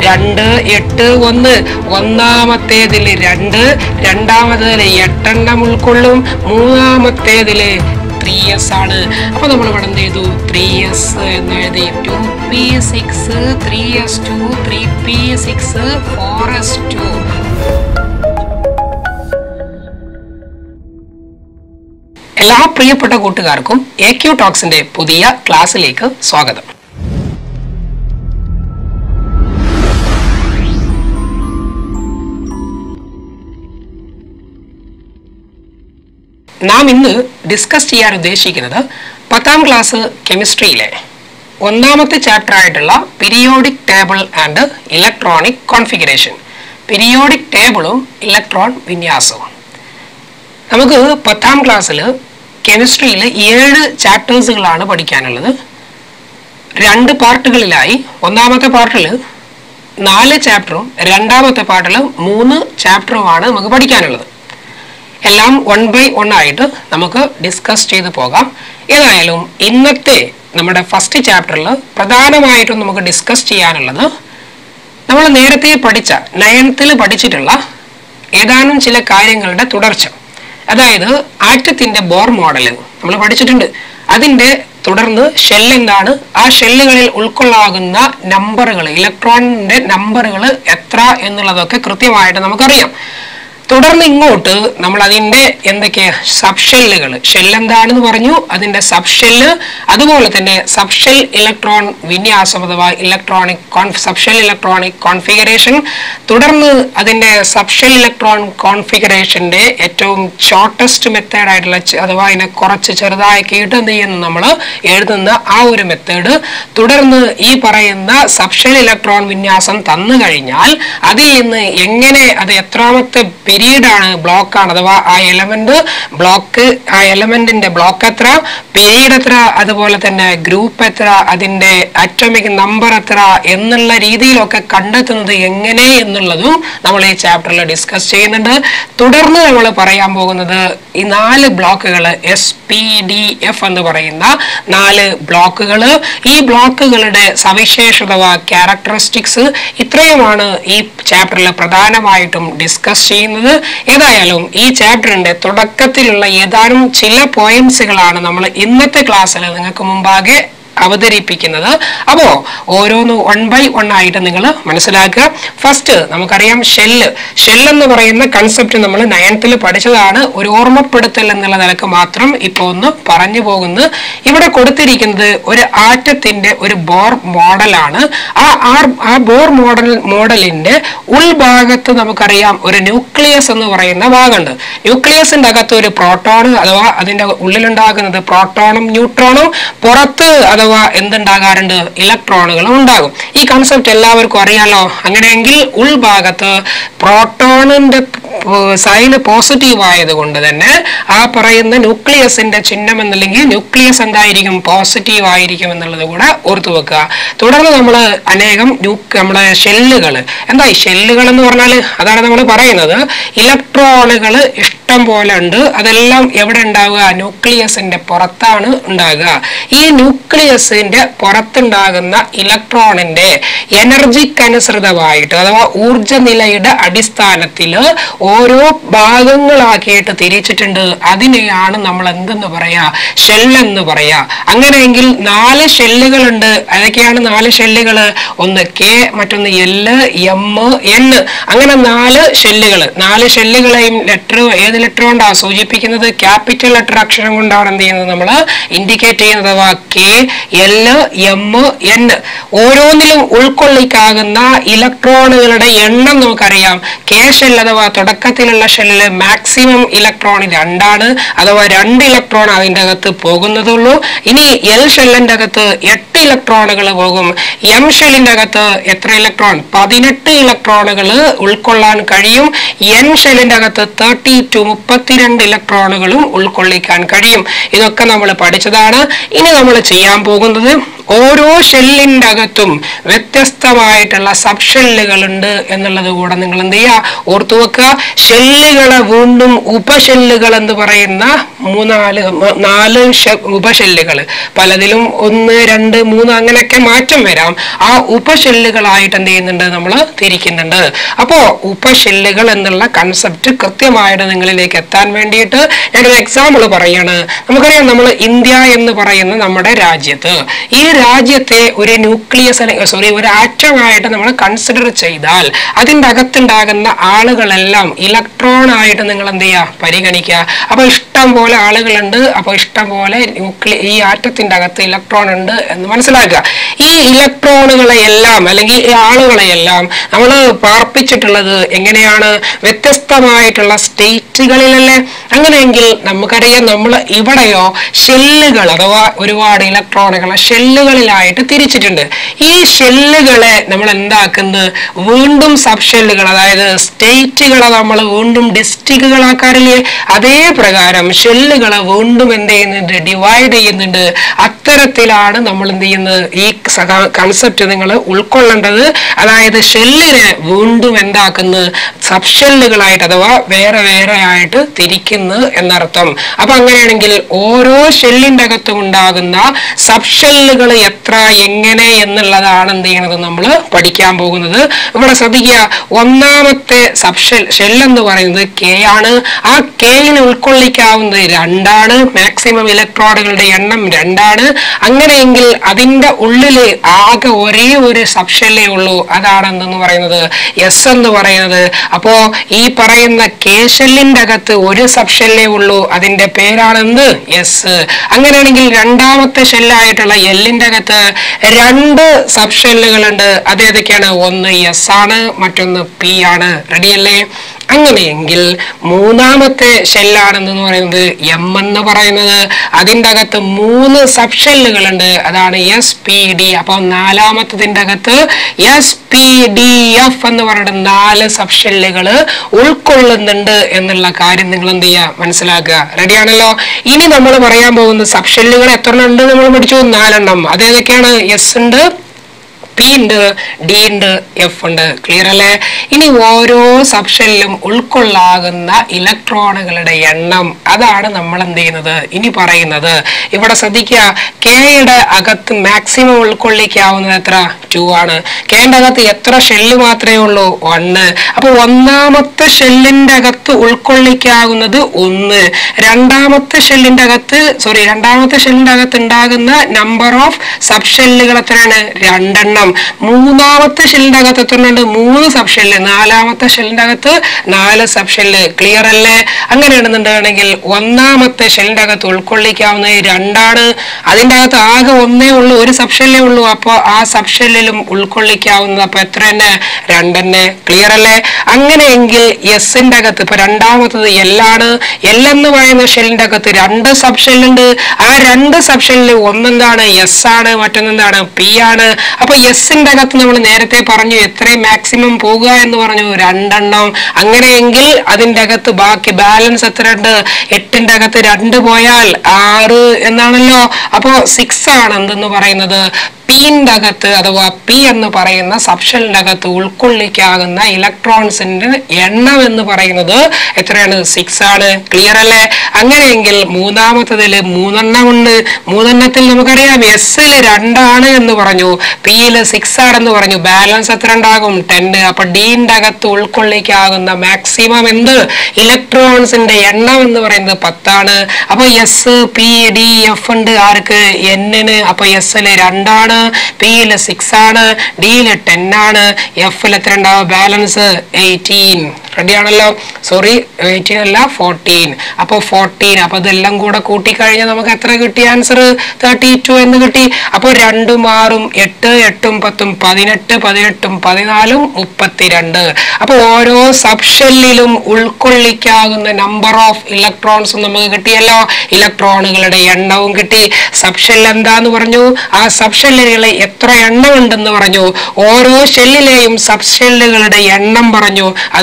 രണ്ട് എട്ട് ഒന്ന് ഒന്നാമത്തേതിൽ രണ്ട് രണ്ടാമത്തേതിൽ എട്ടെണ്ണം ഉൾക്കൊള്ളും മൂന്നാമത്തേതില് ത്രീ എസ് ആണ് അപ്പൊ നമ്മൾ ഇവിടെ എന്ത് ചെയ്തു ത്രീ എസ് എന്ന് എഴുതി two P six three S two three P six four S two എല്ലാ പ്രിയപ്പെട്ട കൂട്ടുകാർക്കും എ ക്യു ടോക്സിന്റെ പുതിയ ക്ലാസ്സിലേക്ക് സ്വാഗതം നാം ഇന്ന് ഡിസ്കസ് ചെയ്യാൻ ഉദ്ദേശിക്കുന്നത് പത്താം ക്ലാസ് കെമിസ്ട്രിയിലെ ഒന്നാമത്തെ ചാപ്റ്റർ ആയിട്ടുള്ള periodic table and electronic configuration periodic ടേബിളും ഇലക്ട്രോൺ വിന്യാസവും നമുക്ക് പത്താം ക്ലാസ്സിൽ കെമിസ്ട്രിയിൽ ഏഴ് ചാപ്റ്റേഴ്സുകളാണ് പഠിക്കാനുള്ളത് രണ്ട് പാർട്ടുകളിലായി ഒന്നാമത്തെ പാർട്ടിൽ നാല് ചാപ്റ്ററും രണ്ടാമത്തെ പാർട്ടിൽ മൂന്ന് ചാപ്റ്ററുമാണ് നമുക്ക് പഠിക്കാനുള്ളത് എല്ലാം വൺ ബൈ വൺ ആയിട്ട് നമുക്ക് ഡിസ്കസ് ചെയ്ത് പോകാം ഏതായാലും ഇന്നത്തെ നമ്മുടെ ഫസ്റ്റ് ചാപ്റ്ററിൽ പ്രധാനമായിട്ടും നമുക്ക് ഡിസ്കസ് ചെയ്യാനുള്ളത് നമ്മൾ നേരത്തെ പഠിച്ച നയനത്തിൽ പഠിച്ചിട്ടുള്ള ഏതാനും ചില കാര്യങ്ങളുടെ തുടർച്ച അതായത് ആറ്റത്തിന്റെ ബോർ മോഡൽ നമ്മൾ പഠിച്ചിട്ടുണ്ട് അതിന്റെ തുടർന്ന് ഷെൽ എന്താണ് ആ ഷെല്ലുകളിൽ ഉൾക്കൊള്ളാകുന്ന നമ്പറുകൾ ഇലക്ട്രോണിന്റെ നമ്പറുകൾ എത്ര എന്നുള്ളതൊക്കെ കൃത്യമായിട്ട് നമുക്കറിയാം തുടർന്ന് ഇങ്ങോട്ട് നമ്മൾ അതിന്റെ എന്തൊക്കെയാ സബ്ഷെല്ലുകൾ ഷെൽ എന്താണെന്ന് പറഞ്ഞു അതിന്റെ സബ്ഷെല്ല് അതുപോലെ തന്നെ സബ്ഷെൽ ഇലക്ട്രോൺ വിന്യാസം അഥവാ ഇലക്ട്രോണിക് സബ്ഷെൽ ഇലക്ട്രോണിക് കോൺഫിഗറേഷൻ തുടർന്ന് അതിന്റെ സബ്ഷെൽ ഇലക്ട്രോൺ കോൺഫിഗറേഷന്റെ ഏറ്റവും ഷോർട്ടസ്റ്റ് മെത്തേഡ് ആയിട്ടുള്ള ചെ- അഥവാ അതിനെ കുറച്ച് ചെറുതാക്കിയിട്ട് എന്ത് ചെയ്യുന്നു നമ്മൾ എഴുതുന്ന ആ ഒരു മെത്തേഡ് തുടർന്ന് ഈ പറയുന്ന സബ്ഷെൽ ഇലക്ട്രോൺ വിന്യാസം തന്നു കഴിഞ്ഞാൽ അതിൽ നിന്ന് എങ്ങനെ അത് എത്രാമത്തെ പീരീഡ് ആണ് ബ്ലോക്ക് ആണ് അഥവാ ആ എലമെന്റ് ബ്ലോക്ക് ആ എലമെന്റിന്റെ ബ്ലോക്ക് എത്ര പീരീഡ് എത്ര അതുപോലെ തന്നെ ഗ്രൂപ്പ് എത്ര അതിന്റെ അറ്റോമിക് നമ്പർ എത്ര എന്നുള്ള രീതിയിലൊക്കെ കണ്ടെത്തുന്നത് എങ്ങനെ എന്നുള്ളതും നമ്മൾ ഈ ചാപ്റ്ററിൽ ഡിസ്കസ് ചെയ്യുന്നുണ്ട് തുടർന്ന് നമ്മൾ പറയാൻ പോകുന്നത് ഈ നാല് ബ്ലോക്കുകൾ എസ് പി ഡി എഫ് എന്ന് പറയുന്ന നാല് ബ്ലോക്കുകൾ ഈ ബ്ലോക്കുകളുടെ സവിശേഷത ക്യാരക്ടറിസ്റ്റിക്സ് ഇത്രയുമാണ് ഈ ചാപ്റ്ററിൽ പ്രധാനമായിട്ടും ഡിസ്കസ് ചെയ്യുന്നത് ഏതായാലും ഈ ചാപ്റ്ററിന്റെ തുടക്കത്തിലുള്ള ഏതാനും ചില പോയിന്റ്സുകളാണ് നമ്മൾ ഇന്നത്തെ ക്ലാസ്സിൽ നിങ്ങൾക്ക് മുമ്പാകെ അവതരിപ്പിക്കുന്നത് അപ്പോ ഓരോന്ന് വൺ ബൈ വൺ ആയിട്ട് നിങ്ങൾ മനസ്സിലാക്കുക ഫസ്റ്റ് നമുക്കറിയാം ഷെല്ല് ഷെല്ല് എന്ന് പറയുന്ന കൺസെപ്റ്റ് നമ്മൾ നയനത്തിൽ പഠിച്ചതാണ് ഒരു ഓർമ്മപ്പെടുത്തൽ എന്നുള്ള നിലക്ക് മാത്രം ഇപ്പോൾ ഒന്ന് പറഞ്ഞു പോകുന്നു ഇവിടെ കൊടുത്തിരിക്കുന്നത് ഒരു ആറ്റത്തിന്റെ ഒരു ബോർ മോഡലാണ് ആ ആർ ആ ബോർ മോഡൽ മോഡലിന്റെ ഉൾഭാഗത്ത് നമുക്കറിയാം ഒരു ന്യൂക്ലിയസ് എന്ന് പറയുന്ന ഭാഗമുണ്ട് ന്യൂക്ലിയസിന്റെ അകത്ത് ഒരു പ്രോട്ടോൺ അഥവാ അതിന്റെ ഉള്ളിലുണ്ടാകുന്നത് പ്രോട്ടോണും ന്യൂട്രോണും പുറത്ത് അഥവാ എന്തുണ്ടാകാറുണ്ട് ഇലക്ട്രോണുകളും ഉണ്ടാകും ഈ കൺസെപ്റ്റ് എല്ലാവർക്കും അറിയാലോ അങ്ങനെയെങ്കിൽ ഉൾഭാഗത്ത് പ്രോട്ടോണിന്റെ സൈന് പോസിറ്റീവ് ആയതുകൊണ്ട് തന്നെ ആ പറയുന്ന ന്യൂക്ലിയസിന്റെ ചിഹ്നം എന്നല്ലെങ്കിൽ ന്യൂക്ലിയസ് എന്തായിരിക്കും പോസിറ്റീവ് ആയിരിക്കും എന്നുള്ളത് കൂടെ ഓർത്തു വെക്കുക തുടർന്ന് നമ്മൾ അനേകം ന്യൂക്ക് നമ്മുടെ ഷെല്ലുകൾ എന്താ ഈ ഷെല്ലുകൾ എന്ന് പറഞ്ഞാൽ അതാണ് നമ്മൾ പറയുന്നത് ഇലക്ട്രോണുകൾ ഇഷ്ടം പോലെ ഉണ്ട് അതെല്ലാം എവിടെ ഉണ്ടാവുക ന്യൂക്ലിയസിന്റെ പുറത്താണ് ഉണ്ടാകുക ഈ ന്യൂക്ലിയസിന്റെ പുറത്തുണ്ടാകുന്ന ഇലക്ട്രോണിന്റെ എനർജിക്ക് അനുസൃതമായിട്ട് അഥവാ ഊർജ നിലയുടെ അടിസ്ഥാനത്തിൽ ഓരോ ഭാഗങ്ങളാക്കിയിട്ട് തിരിച്ചിട്ടുണ്ട് അതിനെയാണ് നമ്മൾ എന്തെന്ന് പറയാ ഷെൽ എന്ന് പറയാ അങ്ങനെയെങ്കിൽ നാല് ഷെല്ലുകളുണ്ട് അതൊക്കെയാണ് നാല് ഷെല്ലുകൾ ഒന്ന് കെ മറ്റൊന്ന് എല് എം എൻ അങ്ങനെ നാല് ഷെല്ലുകൾ നാല് ഷെല്ലുകളെയും ലെറ്റർ ഏത് ലെറ്റർ കൊണ്ടാണ് സൂചിപ്പിക്കുന്നത് ക്യാപിറ്റൽ ലെറ്റർ അക്ഷരം കൊണ്ടാണ് എന്ത് ചെയ്യുന്നത് നമ്മൾ ഇൻഡിക്കേറ്റ് ചെയ്യുന്നത് അഥവാ കെ എൽ എം എൻ ഓരോന്നിലും ഉൾക്കൊള്ളിക്കാകുന്ന ഇലക്ട്രോണുകളുടെ എണ്ണം നമുക്കറിയാം കെ ഷെൽ അഥവാ തുടക്കത്തിലുള്ള ഷെല്ലില് മാക്സിമം ഇലക്ട്രോൺ രണ്ടാണ് അഥവാ രണ്ട് ഇലക്ട്രോൺ അതിൻ്റെ അകത്ത് പോകുന്നതുള്ളൂ ഇനി എൽ ഷെല്ലിന്റെ അകത്ത് എട്ട് ഇലക്ട്രോണുകൾ പോകും എം ഷെല്ലിന്റെ അകത്ത് എത്ര ഇലക്ട്രോൺ പതിനെട്ട് ഇലക്ട്രോണുകൾ ഉൾക്കൊള്ളാൻ കഴിയും എൻ ഷെല്ലിന്റെ അകത്ത് തേർട്ടി ടു മുപ്പത്തിരണ്ട് ഇലക്ട്രോണുകളും ഉൾക്കൊള്ളിക്കാൻ കഴിയും ഇതൊക്കെ നമ്മൾ പഠിച്ചതാണ് ഇനി നമ്മൾ ചെയ്യാൻ പോകുന്നത് ഓരോ ഷെല്ലിന്റെ അകത്തും വ്യത്യസ്തമായിട്ടുള്ള സബ് ഷെല്ലുകൾ ഉണ്ട് എന്നുള്ളത് കൂടെ നിങ്ങൾ എന്ത് ചെയ്യുക ഓർത്തു വെക്കുക ഷെല്ലുകളെ വീണ്ടും ഉപഷെല്ലുകൾ എന്ന് പറയുന്ന മൂന്നാല് മ- നാല് ഷെ- ഉപഷെല്ലുകൾ പലതിലും ഒന്ന് രണ്ട് മൂന്ന് അങ്ങനെയൊക്കെ മാറ്റം വരാം ആ ഉപഷെല്ലുകളായിട്ട് എന്ത് ചെയ്യുന്നുണ്ട് നമ്മൾ തിരിക്കുന്നുണ്ട് അപ്പോ ഉപഷെല്ലുകൾ എന്നുള്ള കൺസെപ്റ്റ് കൃത്യമായിട്ട് നിങ്ങളിലേക്ക് എത്താൻ വേണ്ടിയിട്ട് ഞാനൊരു എക്സാമ്പിൾ പറയാണ് നമുക്കറിയാം നമ്മൾ ഇന്ത്യ എന്ന് പറയുന്ന നമ്മുടെ രാജ്യത്ത് ഈ രാജ്യത്തെ ഒരു ന്യൂക്ലിയസ് സോറി ഒരു ആറ്റമായിട്ട് നമ്മൾ കൺസിഡർ ചെയ്താൽ അതിൻ്റെ അകത്തുണ്ടാകുന്ന ആളുകളെല്ലാം ഇലക്ട്രോൺ ആയിട്ട് നിങ്ങൾ എന്ത് ചെയ്യുക പരിഗണിക്കുക അപ്പൊ ഇഷ്ടം പോലെ ആളുകളുണ്ട് അപ്പൊ ഇഷ്ടം പോലെ ന്യൂക്ലിയ ഈ ആറ്റത്തിന്റെ അകത്ത് ഇലക്ട്രോൺ ഉണ്ട് എന്ന് മനസ്സിലാക്കുക ഈ ഇലക്ട്രോണുകളെ എല്ലാം അല്ലെങ്കിൽ ഈ ആളുകളെ എല്ലാം നമ്മൾ പാർപ്പിച്ചിട്ടുള്ളത് എങ്ങനെയാണ് വ്യത്യസ്തമായിട്ടുള്ള സ്റ്റേറ്റുകളിലല്ലേ അങ്ങനെയെങ്കിൽ നമുക്കറിയാം നമ്മൾ ഇവിടെയോ ഷെല്ലുകൾ അഥവാ ഒരുപാട് ഇലക്ട്രോണുകളെ ഷെല്ലുകളിലായിട്ട് തിരിച്ചിട്ടുണ്ട് ഈ ഷെല്ലുകളെ നമ്മൾ എന്താക്കുന്നത് വീണ്ടും സബ് ഷെല്ലുകൾ അതായത് സ്റ്റേറ്റുകളെ നമ്മൾ വീണ്ടും ഡിസ്ട്രിക്റ്റുകളാക്കാറില്ലേ അതേ പ്രകാരം ഷെല്ലുകളെ വീണ്ടും എന്ത് ചെയ്യുന്നുണ്ട് ഡിവൈഡ് ചെയ്യുന്നുണ്ട് അത്തരത്തിലാണ് നമ്മൾ എന്ത് ചെയ്യുന്നത് ഈ കൺസെപ്റ്റ് നിങ്ങൾ ഉൾക്കൊള്ളേണ്ടത് അതായത് ഷെല്ലിനെ വീണ്ടും എന്താക്കുന്നത് സബ് ഷെല്ലുകളായിട്ട് അഥവാ വേറെ വേറെ ആയിട്ട് തിരിക്കുന്നു എന്നർത്ഥം അപ്പൊ അങ്ങനെയാണെങ്കിൽ ഓരോ ഷെല്ലിന്റെ അകത്തും ഉണ്ടാകുന്ന സബ് ഷെല്ലുകൾ എത്ര എങ്ങനെ എന്നുള്ളതാണ് എന്ത് ചെയ്യണത് നമ്മൾ പഠിക്കാൻ പോകുന്നത് ഇവിടെ ശ്രദ്ധിക്കുക ഒന്നാമത്തെ സബ് ഷെൽ ഷെൽ എന്ന് പറയുന്നത് കെ ആണ് ആ കെയിൽ ഉൾക്കൊള്ളിക്കാവുന്നത് രണ്ടാണ് മാക്സിമം ഇലക്ട്രോണുകളുടെ എണ്ണം രണ്ടാണ് അങ്ങനെയെങ്കിൽ അതിന്റെ ഉള്ളില് ആകെ ഒരേ ഒരു സബ് ഷെല്ലേ ഉള്ളൂ അതാണ് എന്തെന്ന് പറയുന്നത് എസ് എന്ന് പറയുന്നത് അപ്പോ ഈ പറയുന്ന കെ ഷെല്ലിന്റെ അകത്ത് ഒരു സബ് ഷെല്ലേ ഉള്ളൂ അതിന്റെ പേരാണ് എന്ത് എസ് അങ്ങനെയാണെങ്കിൽ രണ്ടാമത്തെ ഷെല്ലായിട്ടുള്ള എല്ലിന്റെ അകത്ത് രണ്ട് സബ് ഷെല്ലുകളുണ്ട് അത് ഏതൊക്കെയാണ് ഒന്ന് എസ് ആണ് മറ്റൊന്ന് പി ആണ് റെഡിയല്ലേ അങ്ങനെയെങ്കിൽ മൂന്നാമത്തെ ഷെല്ലാണെന്ന് പറയുന്നത് എം എന്ന് പറയുന്നത് അതിൻ്റെ അകത്ത് മൂന്ന് സബ് ഷെല്ലുകളുണ്ട് അതാണ് എസ് പി ഡി അപ്പോൾ നാലാമത്തതിൻ്റെ അകത്ത് എസ് പി ഡി എഫ് എന്ന് പറയുന്ന നാല് സബ് ഷെല്ലുകൾ ഉൾക്കൊള്ളുന്നുണ്ട് എന്നുള്ള കാര്യം നിങ്ങൾ എന്ത് ചെയ്യുക മനസ്സിലാക്കുക റെഡിയാണല്ലോ ഇനി നമ്മൾ പറയാൻ പോകുന്ന സബ് ഷെല്ലുകൾ എത്ര എണ്ണം ഉണ്ട് നമ്മൾ പഠിച്ചു നാലെണ്ണം അതേതൊക്കെയാണ് എസ് ഉണ്ട് പി ഉണ്ട് ഡി ഉണ്ട് എഫ് ഉണ്ട് ക്ലിയർ അല്ലേ ഇനി ഓരോ സബ്ഷനിലും ഉൾക്കൊള്ളാകുന്ന ഇലക്ട്രോണുകളുടെ എണ്ണം അതാണ് നമ്മൾ എന്ത് ചെയ്യുന്നത് ഇനി പറയുന്നത് ഇവിടെ ശ്രദ്ധിക്കുക കെയുടെ അകത്ത് മാക്സിമം ഉൾക്കൊള്ളിക്കാവുന്നത് എത്ര ടു ആണ് കെയുടെ അകത്ത് എത്ര ഷെല്ല് മാത്രമേ ഉള്ളൂ ഒന്ന് അപ്പൊ ഒന്നാമത്തെ ഷെല്ലിന്റെ അകത്ത് ഉൾക്കൊള്ളിക്കാവുന്നത് ഒന്ന് രണ്ടാമത്തെ ഷെല്ലിന്റെ അകത്ത് സോറി രണ്ടാമത്തെ ഷെല്ലിന്റെ അകത്ത് ഉണ്ടാകുന്ന നമ്പർ ഓഫ് സബ് ഷെല്ലുകൾ എത്രയാണ് രണ്ടെണ്ണം മൂന്നാമത്തെ ഷെല്ലിന്റെ അകത്ത് എത്ര ഉണ്ട് മൂന്ന് സബ് ഷെല്ല് നാലാമത്തെ ഷെല്ലിന്റെ അകത്ത് നാല് സബ് ഷെല്ല് ക്ലിയർ അല്ലേ അങ്ങനെയാണെന്നുണ്ടെങ്കിൽ ഒന്നാമത്തെ ഷെല്ലിന്റെ അകത്ത് ഉൾക്കൊള്ളിക്കാവുന്നത് രണ്ടാണ് അതിന്റെ അകത്ത് ആകെ ഒന്നേ ഉള്ളൂ ഒരു സബ് ഷെല്ലേ ഉള്ളൂ അപ്പോൾ ആ സബ് ഷെല്ലിലും ഉൾക്കൊള്ളിക്കാവുന്നത് അപ്പൊ എത്ര തന്നെ രണ്ടെന്നെ ക്ലിയർ അല്ലേ അങ്ങനെയെങ്കിൽ എസിന്റെ അകത്ത് ഇപ്പൊ രണ്ടാമത്തത് എല്ലാണ് എൽ എന്ന് പറയുന്ന ഷെല്ലിന്റെ അകത്ത് രണ്ട് സബ് ഷെല്ലുണ്ട് ആ രണ്ട് സബ് ഷെല്ലിൽ ഒന്നെന്താണ് എസ് ആണ് മറ്റൊന്നെന്താണ് പി ആണ് അപ്പൊ എസിന്റെ അകത്ത് നമ്മൾ നേരത്തെ പറഞ്ഞു എത്രയും മാക്സിമം പോകുക എന്ന് പറഞ്ഞു രണ്ടെണ്ണം അങ്ങനെയെങ്കിൽ അതിന്റെ അകത്ത് ബാക്കി ബാലൻസ് എത്ര ഉണ്ട് എട്ടിന്റെ അകത്ത് രണ്ട് പോയാൽ ആറ് എന്നാണല്ലോ അപ്പോ സിക്സ് ആണ് എന്തെന്ന് പറയുന്നത് പീൻ്റെ അകത്ത് അഥവാ പി എന്ന് പറയുന്ന സബ്ഷലിന്റെ അകത്ത് ഉൾക്കൊള്ളിക്കാകുന്ന ഇലക്ട്രോൺസിന്റെ എണ്ണം എന്ന് പറയുന്നത് എത്രയാണ് സിക്സ് ആണ് ക്ലിയർ അല്ലേ അങ്ങനെയെങ്കിൽ മൂന്നാമത്തതിൽ മൂന്നെണ്ണം ഉണ്ട് മൂന്നെണ്ണത്തിൽ നമുക്കറിയാം എസ്സിൽ രണ്ടാണ് എന്ന് പറഞ്ഞു പിയിൽ സിക്സ് ആണെന്ന് പറഞ്ഞു ബാലൻസ് എത്ര ഉണ്ടാകും ടെൻ അപ്പൊ ഡീൻ്റെ അകത്ത് ഉൾക്കൊള്ളിക്കാകുന്ന മാക്സിമം എന്ത് ഇലക്ട്രോൺസിന്റെ എണ്ണം എന്ന് പറയുന്നത് പത്താണ് അപ്പൊ എസ് പി ഡി എഫ് ഉണ്ട് ആർക്ക് എന്നിന് അപ്പൊ എസ്സിൽ രണ്ടാണ് പിയിൽ സിക്സ് ആണ് ഡിയിൽ ടെൻ ആണ് എഫിൽ എത്ര ഉണ്ടാവും ബാലൻസ് എയ്റ്റീൻ റെഡി ആണല്ലോ സോറി എയ്റ്റീൻ അല്ല ഫോർട്ടീൻ അപ്പോൾ ഫോർട്ടീൻ അപ്പോൾ ഇതെല്ലാം കൂടെ കൂട്ടിക്കഴിഞ്ഞാൽ നമുക്ക് എത്ര കിട്ടി ആൻസർ തേർട്ടി ടു എന്ന് കിട്ടി അപ്പോൾ രണ്ടും ആറും എട്ട് എട്ടും പത്തും പതിനെട്ട് പതിനെട്ടും പതിനാലും മുപ്പത്തിരണ്ട് അപ്പോൾ ഓരോ സബ്ഷെല്ലിലും ഉൾക്കൊള്ളിക്കാവുന്ന നമ്പർ ഓഫ് ഇലക്ട്രോൺസും നമുക്ക് കിട്ടിയല്ലോ ഇലക്ട്രോണുകളുടെ എണ്ണവും കിട്ടി സബ്ഷെൽ എന്താന്ന് പറഞ്ഞു ആ സബ്ഷെല്ലുകളെ എത്ര എണ്ണം ഉണ്ടെന്ന് പറഞ്ഞു ഓരോ ഷെല്ലിലെയും സബ്ഷെല്ലുകളുടെ എണ്ണം പറഞ്ഞു അതുപോലെ തന്നെ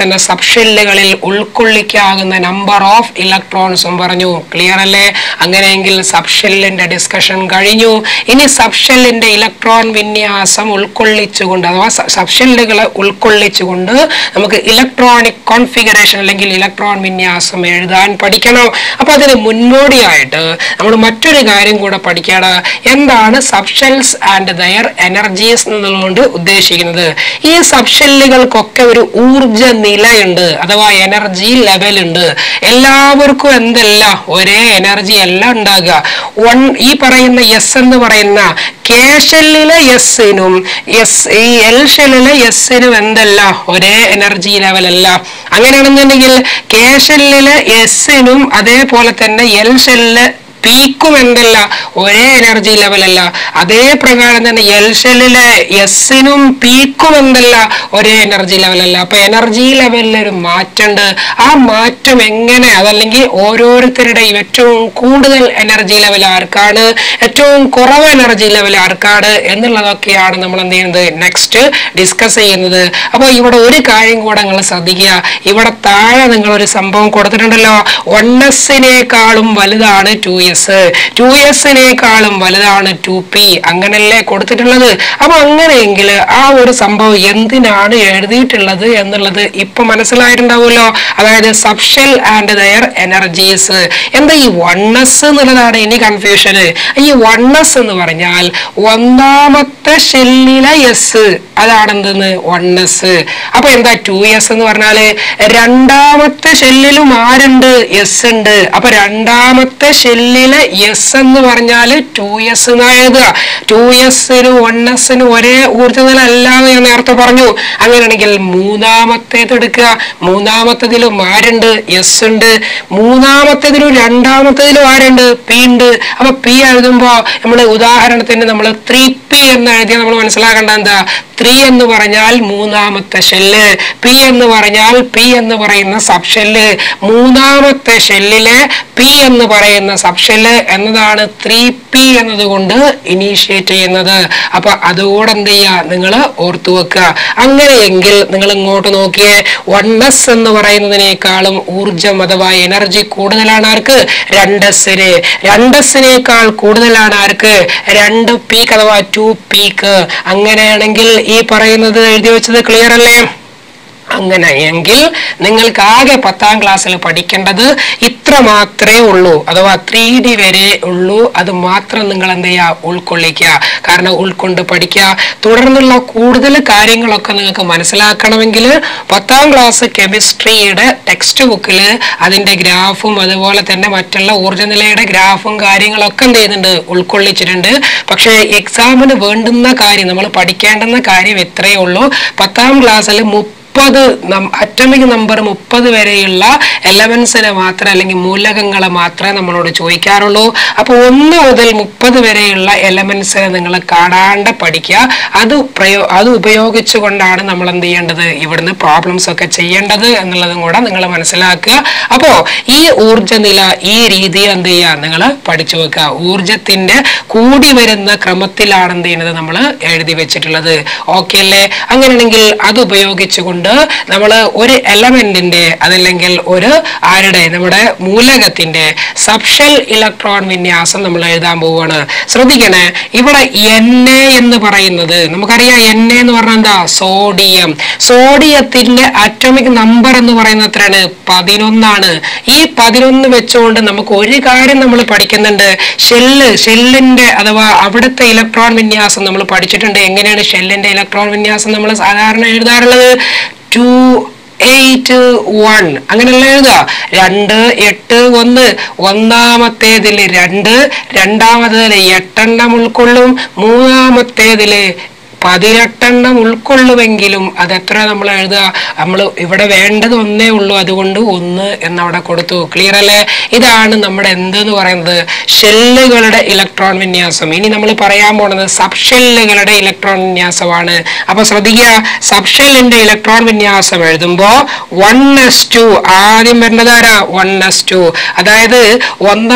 തന്നെ സബ്ഷെല്ലുകളിൽ ഉൾക്കൊള്ളിക്കാകുന്ന നമ്പർ ഓഫ് ഇലക്ട്രോൺസും പറഞ്ഞു ക്ലിയർ അല്ലേ അങ്ങനെയെങ്കിൽ സബ്ഷെല്ലിന്റെ ഡിസ്കഷൻ കഴിഞ്ഞു ഇനി സബ്ഷെല്ലിന്റെ ഇലക്ട്രോൺ വിന്യാസം ഉൾക്കൊള്ളിച്ചുകൊണ്ട് അഥവാ സബ്ഷെല്ലുകളെ ഉൾക്കൊള്ളിച്ചുകൊണ്ട് നമുക്ക് ഇലക്ട്രോണിക് കോൺഫിഗറേഷൻ അല്ലെങ്കിൽ ഇലക്ട്രോൺ വിന്യാസം എഴുതാൻ പഠിക്കണം അപ്പൊ അതിന് മുന്നോടിയായിട്ട് നമ്മൾ മറ്റൊരു കാര്യം കൂടെ പഠിക്കണം എന്താണ് സബ്ഷെൽസ് ആൻഡ് ദയർ എനർജീസ് എന്നുള്ളതുകൊണ്ട് ഉദ്ദേശിക്കുന്നത് ഈ സബ്ഷെല്ലുകൾക്കൊക്കെ ഒരു ഊർജ നിലയുണ്ട് അഥവാ എനർജി ലെവൽ ഉണ്ട് എല്ലാവർക്കും എന്തല്ല ഒരേ എനർജി അല്ല ഉണ്ടാകുക വൺ ഈ പറയുന്ന എസ് എന്ന് പറയുന്ന കെ ഷെല്ലിലെ എസിനും എസ് ഈ എൽ ഷെല്ലിലെ എസിനും എന്തല്ല ഒരേ എനർജി ലെവൽ അല്ല അങ്ങനെയാണെന്നുണ്ടെങ്കിൽ കെ ഷെല്ലിലെ എസിനും അതേപോലെ തന്നെ എൽ ഷെല്ലിലെ പീക്കും എന്തല്ല ഒരേ എനർജി ലെവലല്ല അതേ പ്രകാരം തന്നെ എൽ ഷെല്ലിലെ എസിനും പീക്കും എന്തല്ല ഒരേ എനർജി ലെവലല്ല അപ്പൊ എനർജി ലെവലിൽ ഒരു മാറ്റമുണ്ട് ആ മാറ്റം എങ്ങനെ അതല്ലെങ്കിൽ ഓരോരുത്തരുടെയും ഏറ്റവും കൂടുതൽ എനർജി ലെവൽ ആർക്കാണ് ഏറ്റവും കുറവ് എനർജി ലെവൽ ആർക്കാണ് എന്നുള്ളതൊക്കെയാണ് നമ്മൾ എന്ത് ചെയ്യുന്നത് നെക്സ്റ്റ് ഡിസ്കസ് ചെയ്യുന്നത് അപ്പോൾ ഇവിടെ ഒരു കാര്യം കൂടെ നിങ്ങൾ ശ്രദ്ധിക്കുക ഇവിടെ താഴെ നിങ്ങൾ ഒരു സംഭവം കൊടുത്തിട്ടുണ്ടല്ലോ വൺ എസിനേക്കാളും വലുതാണ് ടു എസ് ടു എസിനേക്കാളും വലുതാണ് ടു പി അങ്ങനല്ലേ കൊടുത്തിട്ടുള്ളത് അപ്പൊ അങ്ങനെയെങ്കിൽ ആ ഒരു സംഭവം എന്തിനാണ് എഴുതിയിട്ടുള്ളത് എന്നുള്ളത് ഇപ്പൊ മനസ്സിലായിട്ടുണ്ടാവുമല്ലോ അതായത് സബ്ഷെൽ ആൻഡ് ദയർ എനർജീസ് എന്താ ഈ വണ്ണസ് എന്നുള്ളതാണ് ഇനി കൺഫ്യൂഷന് ഈ വണ്ണസ് എന്ന് പറഞ്ഞാൽ ഒന്നാമത്തെ ഷെല്ലിലെ എസ് അതാണ് എന്തെന്ന് വണ്ണസ് അപ്പൊ എന്താ ടു എസ് എന്ന് പറഞ്ഞാല് രണ്ടാമത്തെ ഷെല്ലിലും ആരുണ്ട് എസ് ഉണ്ട് അപ്പൊ രണ്ടാമത്തെ ഷെല്ലിലെ എസ് എന്ന് പറഞ്ഞാല് ടു എസ് എന്നാ എഴുതുക ടു എസിനും വൺ എസിനും ഒരേ ഊർജ്ജനില അല്ലാന്ന് ഞാൻ നേരത്തെ പറഞ്ഞു അങ്ങനെയാണെങ്കിൽ മൂന്നാമത്തേത് എടുക്കുക മൂന്നാമത്തതിലും ആരുണ്ട് എസ് ഉണ്ട് മൂന്നാമത്തേതിലും രണ്ടാമത്തേതിലും ആരുണ്ട് പി ഉണ്ട് അപ്പൊ പി എഴുതുമ്പോ നമ്മൾ ഉദാഹരണത്തിന് നമ്മൾ ത്രീ പി എന്ന് എഴുതിയാൽ നമ്മൾ മനസ്സിലാക്കേണ്ട എന്താ ത്രീ എന്ന് പറഞ്ഞാൽ മൂന്നാമത്തെ ഷെല്ല് പി എന്ന് പറഞ്ഞാൽ പി എന്ന് പറയുന്ന സബ് ഷെല്ല് മൂന്നാമത്തെ ഷെല്ലിലെ പി എന്ന് പറയുന്ന സബ് ഷെല്ല് എന്നതാണ് ത്രീ പി എന്നതുകൊണ്ട് ഇനീഷ്യേറ്റ് ചെയ്യുന്നത് അപ്പൊ അതുകൂടെ എന്ത് ചെയ്യുക നിങ്ങൾ ഓർത്തു വെക്കുക അങ്ങനെയെങ്കിൽ നിങ്ങൾ ഇങ്ങോട്ട് നോക്കിയേ വൺ എസ് എന്ന് പറയുന്നതിനേക്കാളും ഊർജം അഥവാ എനർജി കൂടുതലാണ് ആർക്ക് രണ്ടസിന് രണ്ടസിനേക്കാൾ കൂടുതലാണ് ആർക്ക് രണ്ട് പീക്ക് അഥവാ ടു പീക്ക് അങ്ങനെയാണെങ്കിൽ ഈ പറയുന്നത് എഴുതി വെച്ചത് ക്ലിയർ അല്ലേ അങ്ങനെയെങ്കിൽ നിങ്ങൾക്ക് ആകെ പത്താം ക്ലാസ്സിൽ പഠിക്കേണ്ടത് ഇത്ര മാത്രമേ ഉള്ളൂ അഥവാ ത്രീ ഡി വരെ ഉള്ളൂ അത് മാത്രം നിങ്ങൾ എന്ത് ചെയ്യുക ഉൾക്കൊള്ളിക്കുക കാരണം ഉൾക്കൊണ്ട് പഠിക്കുക തുടർന്നുള്ള കൂടുതൽ കാര്യങ്ങളൊക്കെ നിങ്ങൾക്ക് മനസ്സിലാക്കണമെങ്കിൽ പത്താം ക്ലാസ് കെമിസ്ട്രിയുടെ ടെക്സ്റ്റ് ബുക്കിൽ അതിൻ്റെ ഗ്രാഫും അതുപോലെ തന്നെ മറ്റുള്ള ഊർജ്ജനിലയുടെ ഗ്രാഫും കാര്യങ്ങളൊക്കെ എന്ത് ചെയ്യുന്നുണ്ട് ഉൾക്കൊള്ളിച്ചിട്ടുണ്ട് പക്ഷേ എക്സാമിന് വേണ്ടുന്ന കാര്യം നമ്മൾ പഠിക്കേണ്ടുന്ന കാര്യം ഇത്രയേ ഉള്ളൂ പത്താം ക്ലാസ്സിൽ മുപ്പത് അറ്റമിക് നമ്പർ മുപ്പത് വരെയുള്ള എലമെന്റ്സിനെ മാത്രം അല്ലെങ്കിൽ മൂലകങ്ങളെ മാത്രമേ നമ്മളോട് ചോദിക്കാറുള്ളൂ അപ്പോൾ ഒന്ന് മുതൽ മുപ്പത് വരെയുള്ള എലമെന്റ്സിനെ നിങ്ങൾ കാണാണ്ട് പഠിക്കുക അത് പ്രയോ അത് ഉപയോഗിച്ചുകൊണ്ടാണ് നമ്മൾ എന്ത് ചെയ്യേണ്ടത് ഇവിടുന്ന് പ്രോബ്ലംസ് ഒക്കെ ചെയ്യേണ്ടത് എന്നുള്ളതും കൂടെ നിങ്ങൾ മനസ്സിലാക്കുക അപ്പോൾ ഈ ഊർജ്ജനില ഈ രീതിയിൽ എന്ത് ചെയ്യുക നിങ്ങൾ പഠിച്ചു വെക്കുക ഊർജത്തിന്റെ കൂടി വരുന്ന ക്രമത്തിലാണ് എന്ത് ചെയ്യുന്നത് നമ്മൾ എഴുതി വെച്ചിട്ടുള്ളത് ഓക്കെ അല്ലേ അങ്ങനെയാണെങ്കിൽ അത് ഉപയോഗിച്ചുകൊണ്ട് നമ്മൾ ഒരു എലമെന്റിന്റെ അതല്ലെങ്കിൽ ഒരു ആരുടെ നമ്മുടെ മൂലകത്തിന്റെ സബ്ഷൽ ഇലക്ട്രോൺ വിന്യാസം നമ്മൾ എഴുതാൻ പോവുകയാണ് ശ്രദ്ധിക്കണേ ഇവിടെ എൻ എ എന്ന് പറയുന്നത് നമുക്കറിയാം എൻ എ എന്ന് പറഞ്ഞാൽ എന്താ സോഡിയം സോഡിയത്തിന്റെ അറ്റോമിക് നമ്പർ എന്ന് പറയുന്നത് എത്രയാണ് പതിനൊന്നാണ് ഈ പതിനൊന്ന് വെച്ചുകൊണ്ട് നമുക്ക് ഒരു കാര്യം നമ്മൾ പഠിക്കുന്നുണ്ട് ഷെല്ല് ഷെല്ലിന്റെ അഥവാ അവിടുത്തെ ഇലക്ട്രോൺ വിന്യാസം നമ്മൾ പഠിച്ചിട്ടുണ്ട് എങ്ങനെയാണ് ഷെല്ലിന്റെ ഇലക്ട്രോൺ വിന്യാസം നമ്മൾ സാധാരണ എഴുതാറുള്ളത് ടു എയ്റ്റ് വൺ അങ്ങനെയല്ല എഴുതുക രണ്ട് എട്ട് ഒന്ന് ഒന്നാമത്തേതിൽ രണ്ട് രണ്ടാമത്തേതിൽ എട്ടെണ്ണം ഉൾക്കൊള്ളും മൂന്നാമത്തേതിൽ പതിനെട്ടെണ്ണം ഉൾക്കൊള്ളുമെങ്കിലും അത് എത്ര നമ്മൾ എഴുതുക നമ്മൾ ഇവിടെ വേണ്ടത് ഒന്നേ ഉള്ളൂ അതുകൊണ്ട് ഒന്ന് എന്നവിടെ കൊടുത്തു ക്ലിയർ അല്ലേ ഇതാണ് നമ്മുടെ എന്തെന്ന് പറയുന്നത് ഷെല്ലുകളുടെ ഇലക്ട്രോൺ വിന്യാസം ഇനി നമ്മൾ പറയാൻ പോണത് സബ് ഷെല്ലുകളുടെ ഇലക്ട്രോൺ വിന്യാസമാണ് അപ്പൊ ശ്രദ്ധിക്കുക സബ് ഷെല്ലിന്റെ ഇലക്ട്രോൺ വിന്യാസം എഴുതുമ്പോൾ വൺ എസ് ടു ആദ്യം വരുന്നത് ആരാ വൺ എസ് ടു അതായത്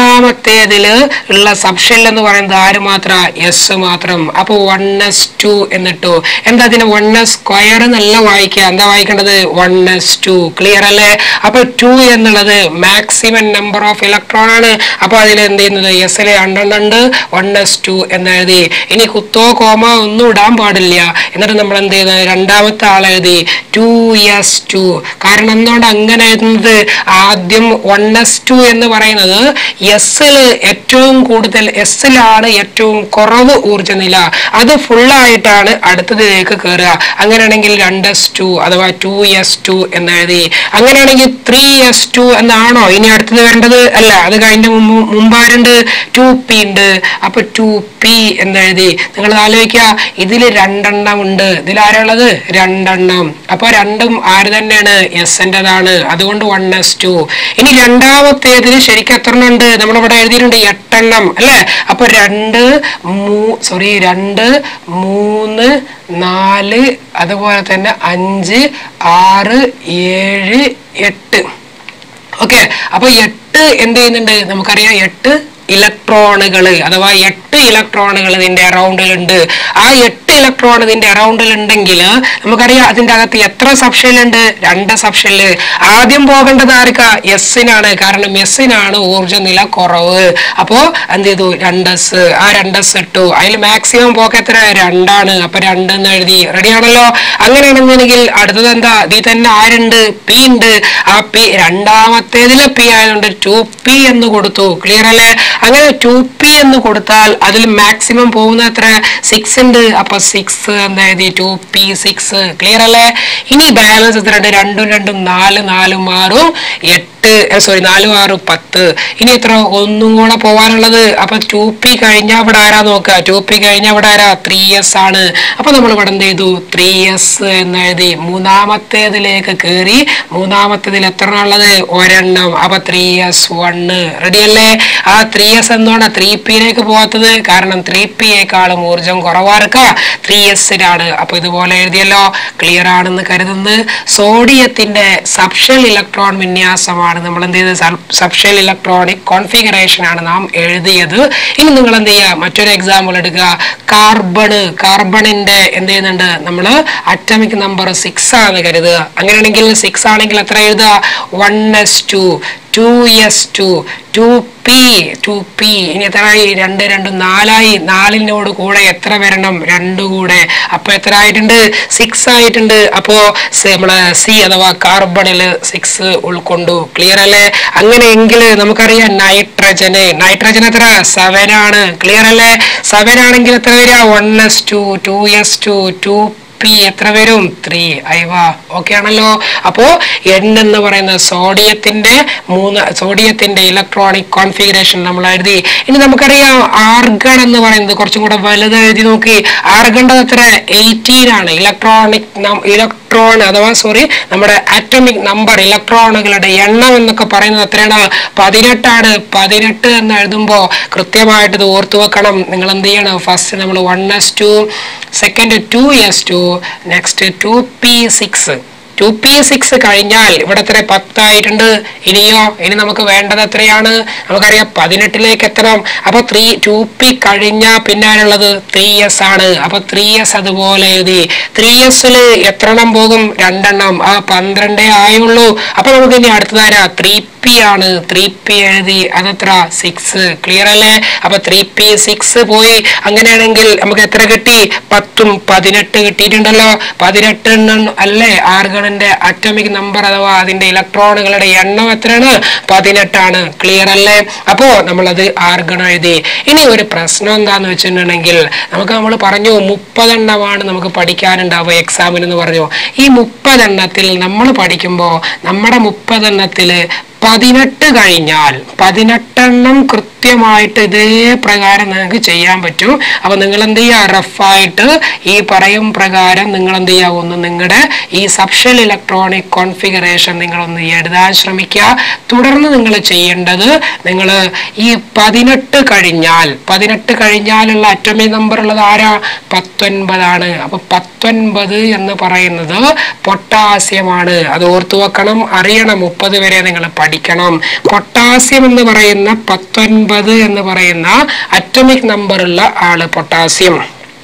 ഒന്നാമത്തേതില് ഉള്ള സബ് ഷെൽ എന്ന് പറയുന്നത് ആര് മാത്ര എസ് മാത്രം അപ്പൊ വൺ എസ് ടു എന്നിട്ടു എന്താ അതിന് വൺ എസ് സ്ക്വയർ എന്നല്ല വായിക്കുക എന്താ വായിക്കേണ്ടത് വൺ എസ് ടു ക്ലിയർ അല്ലേ അപ്പൊ ടു എന്നുള്ളത് മാക്സിമം നമ്പർ ഓഫ് ഇലക്ട്രോൺ ആണ് അപ്പൊ അതിൽ എന്ത് ചെയ്യുന്നത് എസ് എൽ രണ്ടെണ്ണുണ്ട് വൺ എസ് ടു എന്ന് എഴുതി ഇനി കുത്തോ കോമ ഒന്നും ഇടാൻ പാടില്ല എന്നിട്ട് നമ്മൾ എന്ത് ചെയ്യുന്നത് രണ്ടാമത്തെ ആൾ എഴുതി ടു എസ് ടു കാരണം എന്തുകൊണ്ട് അങ്ങനെ എഴുതുന്നത് ആദ്യം വൺ എസ് ടു എന്ന് പറയുന്നത് എസ്സിൽ ഏറ്റവും കൂടുതൽ എസ്സിലാണ് ഏറ്റവും കുറവ് ഊർജ്ജ നില അത് ഫുള്ളായിട്ടാണ് അടുത്തതിലേക്ക് കയറുക അങ്ങനെയാണെങ്കിൽ രണ്ട് എസ് ടു അഥവാ ടു എസ് ടു എന്ന് എഴുതി അങ്ങനെയാണെങ്കിൽ ത്രീ എസ് ടു എന്നാണോ ഇനി അടുത്തത് വരേണ്ടത് അല്ല അത് കഴിഞ്ഞ മുമ്പ് മുമ്പാരുണ്ട് ടു പി ഉണ്ട് അപ്പൊ ടു പി എന്ന് എഴുതി നിങ്ങൾ ആലോചിക്കുക ഇതിൽ രണ്ടെണ്ണം ഉണ്ട് ഇതിൽ ആരുള്ളത് രണ്ടെണ്ണം അപ്പൊ രണ്ടും ആര് തന്നെയാണ് എസിൻ്റെതാണ് അതുകൊണ്ട് വൺ എസ് ടു ഇനി രണ്ടാമത്തേതിൽ ശരിക്കും എത്ര എണ്ണം ഉണ്ട് നമ്മളിവിടെ എഴുതിയിട്ടുണ്ട് എട്ടെണ്ണം അല്ലേ അപ്പൊ രണ്ട് മൂ സോറി രണ്ട് മൂന്ന് നാല് അതുപോലെ തന്നെ അഞ്ച് ആറ് ഏഴ് എട്ട് ഓക്കെ അപ്പൊ എട്ട് എന്ത് ചെയ്യുന്നുണ്ട് നമുക്കറിയാം എട്ട് ഇലക്ട്രോണുകൾ അഥവാ എട്ട് ഇലക്ട്രോണുകൾ ഇതിന്റെ അറൗണ്ടിലുണ്ട് ആ എട്ട് ഇലക്ട്രോൺ ഇതിന്റെ അറൗണ്ടിൽ ഉണ്ടെങ്കിൽ നമുക്കറിയാം അതിന്റെ അകത്ത് എത്ര സബ്ഷനിലുണ്ട് രണ്ട് സബ്ഷനില് ആദ്യം പോകേണ്ടത് ആർക്കാ എസ്സിനാണ് കാരണം എസ്സിനാണ് ഊർജ നില കുറവ് അപ്പോ എന്ത് ചെയ്തു രണ്ട് എസ് ആ രണ്ട് എസ് ഇട്ടു അതിൽ മാക്സിമം പോക്ക് എത്ര രണ്ടാണ് അപ്പൊ രണ്ട് എന്ന് എഴുതി റെഡി ആണല്ലോ അങ്ങനെയാണെന്നുണ്ടെങ്കിൽ അടുത്തത് എന്താ ഇതിൽ തന്നെ ആരുണ്ട് പി ഉണ്ട് ആ പി രണ്ടാമത്തേതിലെ പി ആയതുകൊണ്ട് ടു പി എന്ന് കൊടുത്തു ക്ലിയർ അല്ലേ അങ്ങനെ ടു പി എന്ന് കൊടുത്താൽ അതിൽ മാക്സിമം പോകുന്ന എത്ര സിക്സ് ഉണ്ട് അപ്പൊ സിക്സ് എന്ന് എഴുതി ടു പി സിക്സ് ക്ലിയർ അല്ലേ ഇനി ബാലൻസ് എത്ര ഉണ്ട് രണ്ടും രണ്ടും നാല് നാലും ആറും എട്ട് സോറി നാലും ആറും പത്ത് ഇനി എത്ര ഒന്നും കൂടെ പോവാനുള്ളത് അപ്പൊ ടു പി കഴിഞ്ഞാൽ ഇവിടെ ആരാ നോക്കുക ടു പി കഴിഞ്ഞാൽ ഇവിടെ ആരാ ത്രീ എസ് ആണ് അപ്പൊ നമ്മൾ ഇവിടെ എന്ത് ചെയ്തു ത്രീ എസ് എന്ന് എഴുതി മൂന്നാമത്തേതിലേക്ക് കയറി മൂന്നാമത്തേതിൽ എത്ര എണ്ണം ഉള്ളത് ഒരെണ്ണം അപ്പൊ ത്രീ എസ് വണ്ണ് റെഡി അല്ലേ ആ ത്രീ എസ് എന്തുകൊണ്ടാ ത്രീ പിയിലേക്ക് പോകാത്തത് കാരണം ത്രീ പിയേക്കാളും ഊർജം കുറവാർക്ക ത്രീ എസിനാണ് അപ്പൊ ഇതുപോലെ എഴുതിയല്ലോ ക്ലിയർ ആണെന്ന് കരുതുന്നത് സോഡിയത്തിന്റെ സബ്ഷൽ ഇലക്ട്രോൺ വിന്യാസമാണ് നമ്മൾ എന്ത് ചെയ്തത് സബ്ഷൽ ഇലക്ട്രോണിക് കോൺഫിഗറേഷൻ ആണ് നാം എഴുതിയത് ഇനി നിങ്ങൾ എന്ത് ചെയ്യുക മറ്റൊരു എക്സാമ്പിൾ എടുക്കുക കാർബണ് കാർബണിന്റെ എന്ത് ചെയ്യുന്നുണ്ട് നമ്മൾ അറ്റമിക് നമ്പർ സിക്സ് ആണ് കരുതുക അങ്ങനെയാണെങ്കിൽ സിക്സ് ആണെങ്കിൽ എത്ര എഴുതുക one S two two S two two p two p ഇനി എത്രയായി രണ്ട് രണ്ട് നാലായി നാലിനോട് കൂടെ എത്ര വരണം രണ്ട് കൂടെ അപ്പൊ എത്ര ആയിട്ടുണ്ട് സിക്സ് ആയിട്ടുണ്ട് അപ്പോ സ- നമ്മളെ സി അഥവാ കാർബണിൽ സിക്സ് ഉൾക്കൊണ്ടു ക്ലിയർ അല്ലേ അങ്ങനെയെങ്കിൽ നമുക്കറിയാം നൈട്രജന് നൈട്രജൻ എത്ര സെവൻ ആണ് ക്ലിയർ അല്ലേ സെവൻ ആണെങ്കിൽ എത്ര വരിക one S two two S two two p എത്ര വരും ത്രീ അയവ ഓക്കെ ആണല്ലോ അപ്പോ എൻ എന്ന് പറയുന്ന സോഡിയത്തിന്റെ മൂന്ന് സോഡിയത്തിന്റെ ഇലക്ട്രോണിക് കോൺഫിഗറേഷൻ നമ്മൾ എഴുതി ഇനി നമുക്കറിയാം ആർഗൺ എന്ന് പറയുന്നത് കുറച്ചും കൂടെ വലുത് എഴുതി നോക്കി ആർഗണിന്റെ എത്ര എയ്റ്റീൻ ആണ് ഇലക്ട്രോണിക് ഇലക്ട്രോൺ അഥവാ സോറി നമ്മുടെ ആറ്റമിക് നമ്പർ ഇലക്ട്രോണുകളുടെ എണ്ണം എന്നൊക്കെ പറയുന്നത് എത്രയാണ് പതിനെട്ടാണ് പതിനെട്ട് എന്ന് എഴുതുമ്പോൾ കൃത്യമായിട്ട് ഇത് ഓർത്തു വെക്കണം നിങ്ങൾ എന്ത് ചെയ്യണം ഫസ്റ്റ് നമ്മൾ one S two second two S two next two P six two P six കഴിഞ്ഞാൽ ഇവിടെ എത്ര പത്തായിട്ടുണ്ട് ഇനിയോ ഇനി നമുക്ക് വേണ്ടത് എത്രയാണ് നമുക്കറിയാം പതിനെട്ടിലേക്ക് എത്തണം അപ്പൊ ത്രീ ടു പി കഴിഞ്ഞാൽ പിന്നാലുള്ളത് ത്രീ എസ് ആണ് അപ്പൊ ത്രീ എസ് അതുപോലെ എഴുതി ത്രീ എസിൽ എത്ര എണ്ണം പോകും രണ്ടെണ്ണം ആ പന്ത്രണ്ടേ ആയുള്ളൂ അപ്പൊ നമുക്ക് ഇനി അടുത്തതാരാ ത്രീ പി ആണ് ത്രീ പി എഴുതി അതെത്ര സിക്സ് ക്ലിയർ അല്ലേ അപ്പൊ ത്രീ പി സിക്സ് പോയി അങ്ങനെയാണെങ്കിൽ നമുക്ക് എത്ര കിട്ടി പത്തും പതിനെട്ട് കിട്ടിയിട്ടുണ്ടല്ലോ പതിനെട്ട് എണ്ണം അല്ലേ ആർഗണിന്റെ അറ്റോമിക് നമ്പർ അഥവാ അതിന്റെ ഇലക്ട്രോണുകളുടെ എണ്ണം എത്രയാണ് പതിനെട്ടാണ് ക്ലിയർ അല്ലേ അപ്പോ നമ്മളത് ആർഗൺ എഴുതി ഇനി ഒരു പ്രശ്നം എന്താന്ന് വെച്ചിട്ടുണ്ടെങ്കിൽ നമുക്ക് നമ്മൾ പറഞ്ഞു മുപ്പതെണ്ണമാണ് നമുക്ക് പഠിക്കാനുണ്ടാവുക എക്സാമിന് എന്ന് പറഞ്ഞു ഈ മുപ്പതെണ്ണത്തിൽ നമ്മൾ പഠിക്കുമ്പോൾ നമ്മുടെ മുപ്പതെണ്ണത്തില് പതിനെട്ട് കഴിഞ്ഞാൽ പതിനെട്ടെണ്ണം കൃത്യമായിട്ട് ഇതേ പ്രകാരം നിങ്ങൾക്ക് ചെയ്യാൻ പറ്റും അപ്പൊ നിങ്ങൾ എന്ത് ചെയ്യുക റഫായിട്ട് ഈ പറയും പ്രകാരം നിങ്ങൾ എന്ത് ചെയ്യുക ഒന്ന് നിങ്ങളുടെ ഈ സബ്ഷൽ ഇലക്ട്രോണിക് കോൺഫിഗറേഷൻ നിങ്ങളൊന്ന് എഴുതാൻ ശ്രമിക്കുക തുടർന്ന് നിങ്ങൾ ചെയ്യേണ്ടത് നിങ്ങൾ ഈ പതിനെട്ട് കഴിഞ്ഞാൽ പതിനെട്ട് കഴിഞ്ഞാലുള്ള അറ്റോമിക് നമ്പർ ഉള്ളത് ആരാ പത്തൊൻപതാണ് അപ്പൊ പത്തൊൻപത് എന്ന് പറയുന്നത് പൊട്ടാസ്യമാണ് അത് ഓർത്തു വെക്കണം അറിയണം മുപ്പത് വരെ നിങ്ങൾ പഠിക്കണം പൊട്ടാസ്യം എന്ന് പറയുന്ന പത്തൊൻപത് എന്ന് പറയുന്ന അറ്റോമിക് നമ്പർ ഉള്ള ആള് പൊട്ടാസ്യം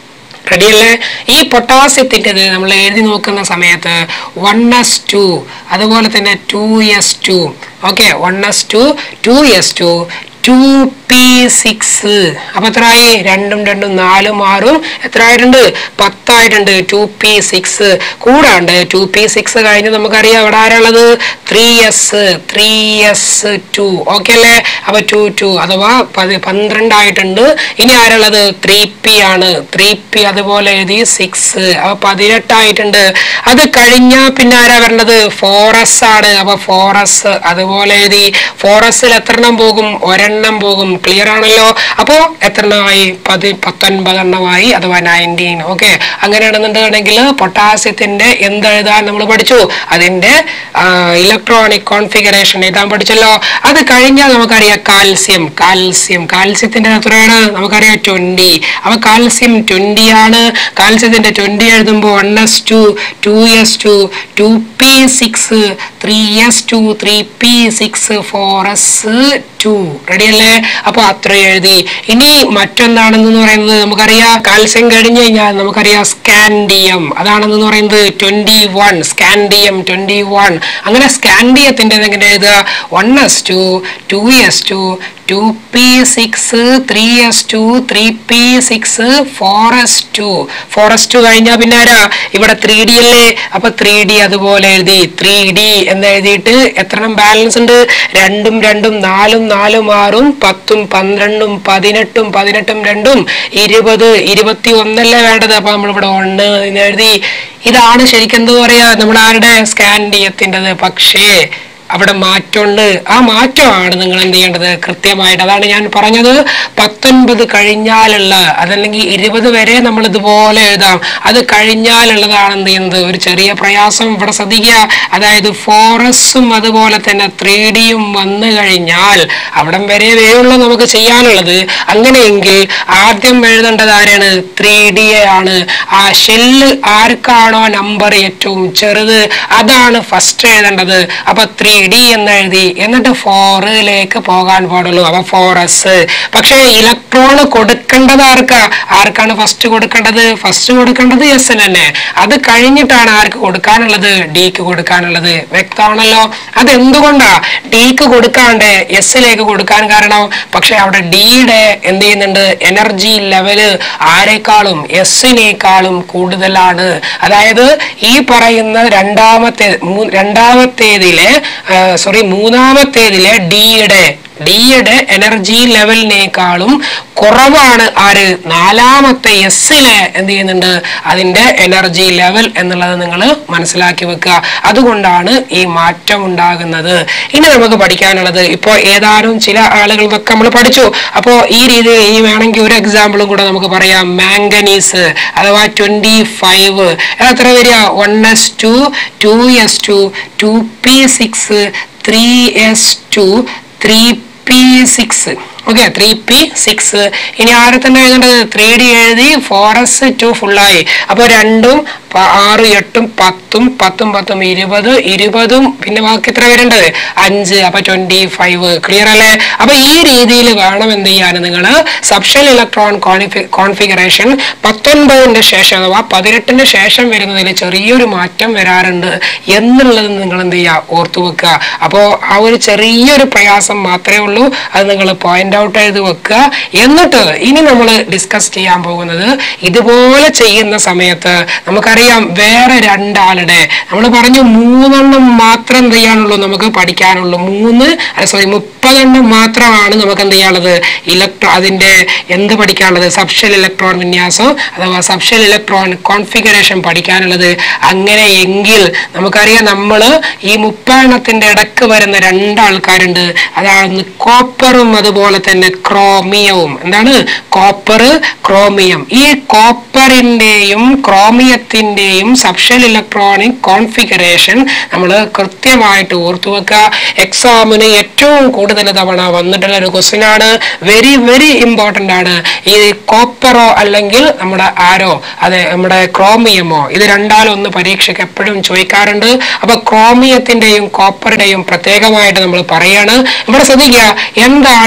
റെഡിയല്ലേ ഈ പൊട്ടാസ്യത്തിൻ്റെത് നമ്മൾ എഴുതി നോക്കുന്ന സമയത്ത് വൺ എസ് ടു അതുപോലെ തന്നെ two S two okay one S two two S two two P six അപ്പൊ എത്രയായി രണ്ടും രണ്ടും നാലും ആറും എത്ര ആയിട്ടുണ്ട് പത്തായിട്ടുണ്ട് ടു പി സിക്സ് കൂടാണ്ട് ടു പി സിക്സ് കഴിഞ്ഞ് നമുക്കറിയാം ഇവിടെ ആരാളുള്ളത് three s three S two okay അല്ലേ അപ്പൊ ടു ടു അഥവാ പതി പന്ത്രണ്ടായിട്ടുണ്ട് ഇനി ആരുള്ളത് ത്രീ പി ആണ് ത്രീ പി അതുപോലെ എഴുതി സിക്സ് അപ്പൊ പതിനെട്ടായിട്ടുണ്ട് അത് കഴിഞ്ഞാൽ പിന്നെ ആരാ വരേണ്ടത് ഫോറസ് ആണ് അപ്പൊ ഫോറസ് അതുപോലെ എഴുതി ഫോറസിൽ എത്ര എണ്ണം പോകും ഒരെണ്ണം പോകും ക്ലിയർ ആണല്ലോ അപ്പോ എത്ര എണ്ണമായി പതി പത്തൊൻപതെണ്ണമായി അഥവാ നയൻറ്റീൻ ഓക്കെ അങ്ങനെയാണെന്നുണ്ടെങ്കിൽ പൊട്ടാസ്യത്തിന്റെ എന്തെഴുതാൻ നമ്മൾ പഠിച്ചു അതിന്റെ ഇലക്ട്രോണിക് കോൺഫിഗറേഷൻ എഴുതാൻ പഠിച്ചല്ലോ അത് കഴിഞ്ഞാൽ നമുക്കറിയാം കാൽസ്യം കാൽസ്യം കാൽസ്യത്തിന്റെ എത്രയാണ് നമുക്കറിയാം ട്വന്റി അപ്പൊ കാൽസ്യം ട്വന്റി ആണ് കാൽസ്യത്തിന്റെ ട്വന്റി എഴുതുമ്പോൾ one S two two S two two P six three S two three P six four S two ready അല്ലേ അപ്പൊ അത്ര എഴുതി ഇനി മറ്റൊന്നാണെന്ന് പറയുന്നത് നമുക്കറിയാം കാൽസ്യം കഴിഞ്ഞു കഴിഞ്ഞാൽ നമുക്കറിയാം സ്കാൻഡിയം അതാണെന്ന് പറയുന്നത് twenty one scandium twenty one അങ്ങനെ സ്കാൻഡിയത്തിന്റെ എങ്ങനെ എഴുതുക one S two two S two two P six three S two three P six four S two four S two കഴിഞ്ഞാൽ പിന്നെ ആരാ ഇവിടെ ത്രീ ഡി അല്ലേ അപ്പൊ ത്രീ ഡി അതുപോലെ എഴുതി ത്രീ ഡി എന്ന് എഴുതിയിട്ട് എത്ര ബാലൻസ് ഉണ്ട് രണ്ടും രണ്ടും നാലും നാലും ആറും പത്തും പന്ത്രണ്ടും പതിനെട്ടും പതിനെട്ടും രണ്ടും ഇരുപത് ഇരുപത്തി ഒന്നല്ലേ വേണ്ടത് അപ്പൊ നമ്മളിവിടെ ഒന്ന് എന്ന് എഴുതി ഇതാണ് ശരിക്കും എന്താ പറയാ നമ്മുടെ ആരുടെ സ്കാൻഡിയത്തിൻ്റെത് പക്ഷേ അവിടെ മാറ്റമുണ്ട് ആ മാറ്റമാണ് നിങ്ങൾ എന്ത് ചെയ്യേണ്ടത് കൃത്യമായിട്ട് അതാണ് ഞാൻ പറഞ്ഞത് പത്തൊൻപത് കഴിഞ്ഞാലുള്ള അതല്ലെങ്കിൽ ഇരുപത് വരെ നമ്മൾ ഇതുപോലെ എഴുതാം അത് കഴിഞ്ഞാലുള്ളതാണ് എന്ത് ചെയ്യുന്നത് ഒരു ചെറിയ പ്രയാസം ഇവിടെ ശ്രദ്ധിക്കുക അതായത് ഫോറസും അതുപോലെ തന്നെ ത്രീ ഡിയും വന്നു കഴിഞ്ഞാൽ അവിടം വരെ വേയുള്ളൂ നമുക്ക് ചെയ്യാനുള്ളത് അങ്ങനെയെങ്കിൽ ആദ്യം എഴുതേണ്ടത് ആരാണ് ത്രീ ഡി ആണ് ആ ഷെല്ല് ആർക്കാണോ നമ്പർ ഏറ്റവും ചെറുത് അതാണ് ഫസ്റ്റ് എഴുതേണ്ടത് അപ്പൊ ത്രീ ഡി എന്ന് എഴുതി എന്നിട്ട് ഫോറിലേക്ക് പോകാൻ പാടുള്ളൂ അപ്പൊ ഫോർ എസ് പക്ഷേ ഇലക്ട്രോൺ കൊടുക്കേണ്ടത് ആർക്കാ ആർക്കാണ് ഫസ്റ്റ് കൊടുക്കേണ്ടത് ഫസ്റ്റ് കൊടുക്കേണ്ടത് എസ് തന്നെ അത് കഴിഞ്ഞിട്ടാണ് ആർക്ക് കൊടുക്കാനുള്ളത് ഡിക്ക് കൊടുക്കാനുള്ളത് വ്യക്തമാണല്ലോ അത് എന്തുകൊണ്ടാ ഡിക്ക് കൊടുക്കാണ്ട് എസിലേക്ക് കൊടുക്കാൻ കാരണം പക്ഷെ അവിടെ ഡിയുടെ എന്ത് ചെയ്യുന്നുണ്ട് എനർജി ലെവല് ആരെക്കാളും എസിനേക്കാളും കൂടുതലാണ് അതായത് ഈ പറയുന്ന രണ്ടാമത്തെ മൂ- രണ്ടാമത്തേതിലെ സോറി മൂന്നാമത്തേതിലെ ഡിയുടെ ഡിയുടെ എനർജി ലെവലിനേക്കാളും കുറവാണ് ആര് നാലാമത്തെ എസ്സിലെ എന്ത് ചെയ്യുന്നുണ്ട് അതിന്റെ എനർജി ലെവൽ എന്നുള്ളത് നിങ്ങൾ മനസ്സിലാക്കി വെക്കുക അതുകൊണ്ടാണ് ഈ മാറ്റം ഉണ്ടാകുന്നത് ഇനി നമുക്ക് പഠിക്കാനുള്ളത് ഇപ്പോൾ ഏതാനും ചില ആളുകൾക്കൊക്കെ നമ്മൾ പഠിച്ചു അപ്പോൾ ഈ രീതിയിൽ ഇനി വേണമെങ്കിൽ ഒരു എക്സാമ്പിളും കൂടെ നമുക്ക് പറയാം മാംഗനീസ് അഥവാ ട്വന്റി ഫൈവ് എത്ര വരിക one S two two S two two P six three S two three P six okay three P six ഇനി ആരെ തന്നെ എഴുതേണ്ടത് ത്രീ ഡി എഴുതി ഫോർ എസ് ടു ഫുള്ളായി അപ്പോൾ രണ്ടും പ- ആറും എട്ടും പത്തും പത്തും പത്തും ഇരുപത് ഇരുപതും പിന്നെ ബാക്കി എത്ര വരേണ്ടത് അഞ്ച് അപ്പൊ ട്വന്റി ഫൈവ് ക്ലിയർ അല്ലേ അപ്പൊ ഈ രീതിയിൽ വേണം എന്ത് ചെയ്യാൻ നിങ്ങൾ സബ്ഷൽ ഇലക്ട്രോൺ കോൺഫിഗറേഷൻ പത്തൊൻപതിന്റെ ശേഷം അഥവാ പതിനെട്ടിന് ശേഷം വരുന്നതിൽ ചെറിയൊരു മാറ്റം വരാറുണ്ട് എന്നുള്ളത് നിങ്ങൾ എന്ത് ചെയ്യുക ഓർത്തു വെക്കുക അപ്പോൾ ആ ഒരു ചെറിയൊരു പ്രയാസം മാത്രമേ ഉള്ളൂ അത് നിങ്ങൾ പോയിന്റ് ഔട്ട് ചെയ്ത് വെക്കുക എന്നിട്ട് ഇനി നമ്മൾ ഡിസ്കസ് ചെയ്യാൻ പോകുന്നത് ഇതുപോലെ ചെയ്യുന്ന സമയത്ത് നമുക്കറിയാം വേറെ രണ്ടാളുടെ നമ്മൾ പറഞ്ഞു മൂന്നെണ്ണം മാത്രം എന്ത് ചെയ്യാനുള്ളൂ നമുക്ക് പഠിക്കാനുള്ളൂ മൂന്ന് സോറി മുപ്പതെണ്ണം മാത്രമാണ് നമുക്ക് എന്ത് ചെയ്യാനുള്ളത് ഇലക്ട്രോ അതിന്റെ എന്ത് പഠിക്കാനുള്ളത് സബ്ഷൽ ഇലക്ട്രോൺ വിന്യാസം അഥവാ സബ്ഷൽ ഇലക്ട്രോൺ കോൺഫിഗറേഷൻ പഠിക്കാനുള്ളത് അങ്ങനെ എങ്കിൽ നമുക്കറിയാം നമ്മൾ ഈ മുപ്പെണ്ണത്തിന്റെ ഇടക്ക് വരുന്ന രണ്ടാൾക്കാരുണ്ട് അതാണ് കോപ്പറും അതുപോലെ തന്നെ ക്രോമിയവും എന്താണ് കോപ്പർ ക്രോമിയം ഈ കോപ്പറിന്റെയും ക്രോമിയത്തിന്റെയും സബ്ഷൽ ഇലക്ട്രോണിക് കോൺഫിഗറേഷൻ നമ്മൾ കൃത്യമായിട്ട് ഓർത്തു വെക്കുക എക്സാമിന് ഏറ്റവും കൂടുതൽ തവണ വന്നിട്ടുള്ള ഒരു ക്വസ്റ്റ്യൻ ആണ് വെരി വെരി ഇമ്പോർട്ടൻ്റ് ആണ് ഈ കോപ്പറോ അല്ലെങ്കിൽ നമ്മുടെ ആരോ അതെ നമ്മുടെ ക്രോമിയമോ ഇത് രണ്ടാലും ഒന്ന് പരീക്ഷയ്ക്ക് എപ്പോഴും ചോദിക്കാറുണ്ട് അപ്പൊ ക്രോമിയത്തിന്റെയും കോപ്പറുടെയും പ്രത്യേകമായിട്ട് നമ്മൾ പറയാണ് ഇവിടെ ശ്രദ്ധിക്കുക എന്താണ് ക്രോ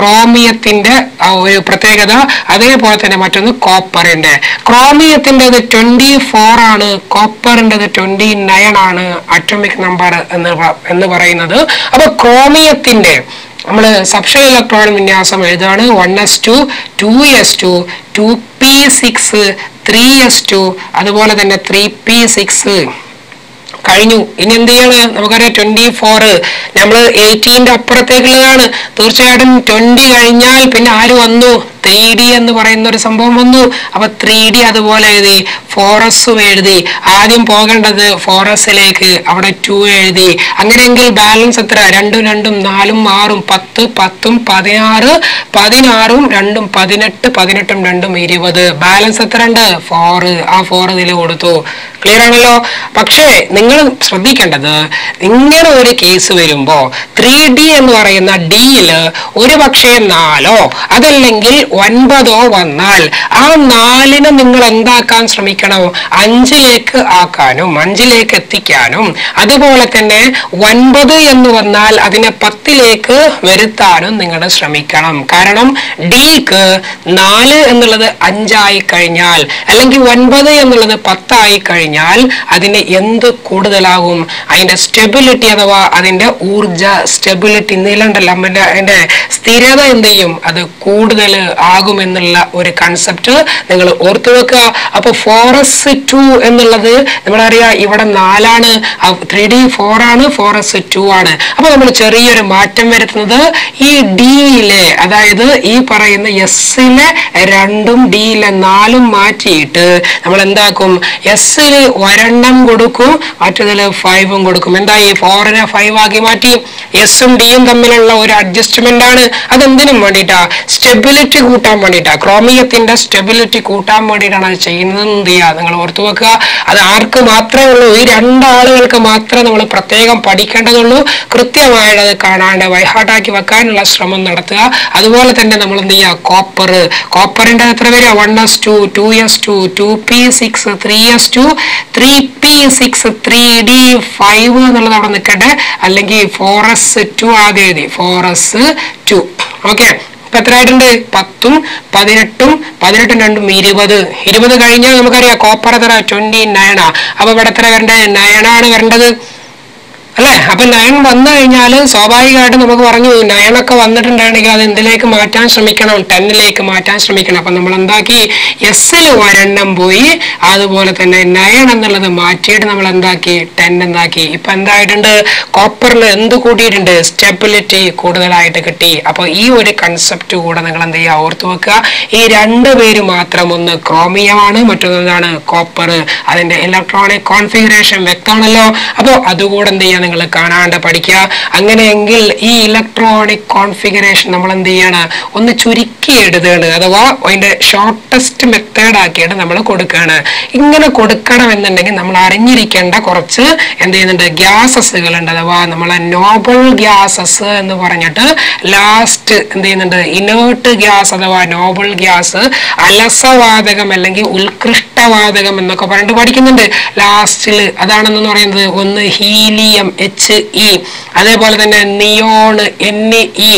ക്രോമിയത്തിന്റെ ആ ഒരു പ്രത്യേകത അതേപോലെ തന്നെ മറ്റൊന്ന് കോപ്പറിന്റെ ക്രോമിയത്തിൻ്റെത് ട്വന്റി ഫോർ ആണ് കോപ്പറിൻ്റെത് ട്വന്റി നയൻ ആണ് അറ്റോമിക് നമ്പർ എന്ന് പ- എന്ന് പറയുന്നത് അപ്പൊ ക്രോമിയത്തിന്റെ നമ്മൾ സബ്ഷൻ ഇലക്ട്രോൺ വിന്യാസം എഴുതാണ് one S two two S two two P six three S two അതുപോലെ തന്നെ ത്രീ പി സിക്സ് കഴിഞ്ഞു ഇനി എന്ത് ചെയ്യാണ് നമുക്കറിയാം ട്വന്റി ഫോർ നമ്മൾ എയ്റ്റീൻ്റെ അപ്പുറത്തേക്കുള്ളതാണ് തീർച്ചയായിട്ടും ട്വന്റി കഴിഞ്ഞാൽ പിന്നെ ആര് വന്നു ത്രീ ഡി എന്ന് പറയുന്ന ഒരു സംഭവം വന്നു അപ്പൊ ത്രീ ഡി അതുപോലെ എഴുതി ഫോറസും എഴുതി ആദ്യം പോകേണ്ടത് ഫോറസിലേക്ക് അവിടെ ടു എഴുതി അങ്ങനെയെങ്കിൽ ബാലൻസ് എത്ര രണ്ടും രണ്ടും നാലും ആറും പത്ത് പത്തും പതിനാറ് പതിനാറും രണ്ടും പതിനെട്ട് പതിനെട്ടും രണ്ടും ഇരുപത് ബാലൻസ് എത്ര ഉണ്ട് ഫോറ് ആ ഫോർ ഇതിൽ കൊടുത്തു ക്ലിയർ ആണല്ലോ പക്ഷേ നിങ്ങൾ ശ്രദ്ധിക്കേണ്ടത് ഇങ്ങനെ ഒരു കേസ് വരുമ്പോ ത്രീ ഡി എന്ന് പറയുന്ന ഡിയില് ഒരു പക്ഷേ നാലോ അതല്ലെങ്കിൽ ഒൻപതോ വന്നാൽ ആ നാലിന് നിങ്ങൾ എന്താക്കാൻ ശ്രമിക്കണം അഞ്ചിലേക്ക് ആക്കാനും അഞ്ചിലേക്ക് എത്തിക്കാനും അതുപോലെ തന്നെ ഒൻപത് എന്ന് വന്നാൽ അതിനെ പത്തിലേക്ക് വരുത്താനും നിങ്ങൾ ശ്രമിക്കണം കാരണം ഡിക്ക് നാല് എന്നുള്ളത് അഞ്ചായി കഴിഞ്ഞാൽ അല്ലെങ്കിൽ ഒൻപത് എന്നുള്ളത് പത്തായി കഴിഞ്ഞാൽ അതിന് എന്ത് കൂടുതലാകും അതിന്റെ സ്റ്റെബിലിറ്റി അഥവാ അതിന്റെ ഊർജ സ്റ്റെബിലിറ്റി നിലണ്ടല്ലോ അതിന്റെ അതിന്റെ സ്ഥിരത എന്ത് ചെയ്യും അത് കൂടുതൽ ആകുമെന്നുള്ള ഒരു കൺസെപ്റ്റ് നിങ്ങൾ ഓർത്തു വെക്കുക അപ്പൊ ഫോറസ് ടു എന്നുള്ളത് നമ്മളറിയാം ഇവിടെ നാലാണ് ത്രീ ഡി ഫോർ ആണ് ഫോറസ് ടു ആണ് അപ്പൊ നമ്മൾ ചെറിയൊരു മാറ്റം വരുത്തുന്നത് ഈ ഡിയിലെ അതായത് ഈ പറയുന്ന എസ്സിലെ രണ്ടും ഡിയിലെ നാലും മാറ്റിയിട്ട് നമ്മൾ എന്താക്കും എസ്സിൽ ഒരെണ്ണം കൊടുക്കും മറ്റതിൽ ഫൈവും കൊടുക്കും എന്താ ഈ ഫോറിനെ ഫൈവ് ആക്കി മാറ്റി എസും ഡിയും തമ്മിലുള്ള ഒരു അഡ്ജസ്റ്റ്മെന്റ് ആണ് അതെന്തിനും വേണ്ടിയിട്ടാ സ്റ്റെബിലിറ്റി കൂട്ടാൻ വേണ്ടിയിട്ടാ ക്രോമിയത്തിന്റെ സ്റ്റെബിലിറ്റി കൂട്ടാൻ വേണ്ടിയിട്ടാണ് അത് ചെയ്യുന്നത് എന്ത് ചെയ്യുക നിങ്ങൾ ഓർത്തു വെക്കുക അത് ആർക്ക് മാത്രമേ ഉള്ളൂ ഈ രണ്ടാളുകൾക്ക് മാത്രമേ നമ്മൾ പ്രത്യേകം പഠിക്കേണ്ടതുള്ളൂ കൃത്യമായിട്ട് അത് കാണാണ്ട് വൈഹാട്ടാക്കി വെക്കാനുള്ള ശ്രമം നടത്തുക അതുപോലെ തന്നെ നമ്മൾ എന്ത് ചെയ്യുക കോപ്പർ കോപ്പറിന്റെ എത്ര വരിക one S two two S two two P six three S two three P six three d five എന്നുള്ളത് അവിടെ നിൽക്കട്ടെ അല്ലെങ്കിൽ ഫോർ എസ് ടു ആദ്യം എഴുതി ഫോർ എസ് ടു ഓക്കെ ഇപ്പൊ എത്ര ആയിട്ടുണ്ട് പത്തും പതിനെട്ടും പതിനെട്ടും രണ്ടും ഇരുപത് ഇരുപത് കഴിഞ്ഞാൽ നമുക്കറിയാം കോപ്പർ എത്ര ട്വന്റി നയനാ അപ്പൊ ഇവിടെ എത്ര വരണ്ടേ നയനാണ് വരേണ്ടത് അല്ലേ അപ്പൊ നയൻ വന്നു കഴിഞ്ഞാൽ സ്വാഭാവികമായിട്ടും നമുക്ക് പറഞ്ഞു നയനൊക്കെ വന്നിട്ടുണ്ടെങ്കിൽ അത് എന്തിലേക്ക് മാറ്റാൻ ശ്രമിക്കണം ടെന്നിലേക്ക് മാറ്റാൻ ശ്രമിക്കണം അപ്പൊ നമ്മൾ എന്താക്കി എസ്സിൽ ഒരെണ്ണം പോയി അതുപോലെ തന്നെ നയൻ എന്നുള്ളത് മാറ്റിയിട്ട് നമ്മൾ എന്താക്കി ടെൻ എന്താക്കി ഇപ്പൊ എന്തായിട്ടുണ്ട് കോപ്പറിൽ എന്ത് കൂട്ടിയിട്ടുണ്ട് സ്റ്റെബിലിറ്റി കൂടുതലായിട്ട് കിട്ടി അപ്പൊ ഈ ഒരു കൺസെപ്റ്റ് കൂടെ നിങ്ങൾ എന്ത് ചെയ്യുക ഓർത്തു വെക്കുക ഈ രണ്ട് പേര് മാത്രം ഒന്ന് ക്രോമിയമാണ് മറ്റൊന്നാണ് കോപ്പർ അതിന്റെ ഇലക്ട്രോണിക് കോൺഫിഗറേഷൻ വ്യക്തമാണല്ലോ അപ്പോൾ അതുകൂടെ എന്ത് ചെയ്യുക നിങ്ങൾ കാണാണ്ട് പഠിക്കുക അങ്ങനെയെങ്കിൽ ഈ ഇലക്ട്രോണിക് കോൺഫിഗറേഷൻ നമ്മൾ എന്ത് ചെയ്യാണ് ഒന്ന് ചുരുക്കി എഴുതുകയാണ് അഥവാ അതിന്റെ ഷോർട്ടസ്റ്റ് മെത്തേഡ് ആക്കിയിട്ട് നമ്മൾ കൊടുക്കുകയാണ് ഇങ്ങനെ കൊടുക്കണം എന്നുണ്ടെങ്കിൽ നമ്മൾ അറിഞ്ഞിരിക്കേണ്ട കുറച്ച് എന്ത് ചെയ്യുന്നുണ്ട് ഗ്യാസസുകൾ ഉണ്ട് അഥവാ നമ്മളെ നോബൽ ഗ്യാസസ് എന്ന് പറഞ്ഞിട്ട് ലാസ്റ്റ് എന്ത് ചെയ്യുന്നുണ്ട് ഇനേർട്ട് ഗ്യാസ് അഥവാ നോബൽ ഗ്യാസ് അലസവാതകം അല്ലെങ്കിൽ ഉത്കൃഷ്ടവാതകം എന്നൊക്കെ പറഞ്ഞിട്ട് പഠിക്കുന്നുണ്ട് ലാസ്റ്റിൽ അതാണെന്ന് പറയുന്നത് ഒന്ന് ഹീലിയം എച്ച് ഇ അതേപോലെ തന്നെ neon N E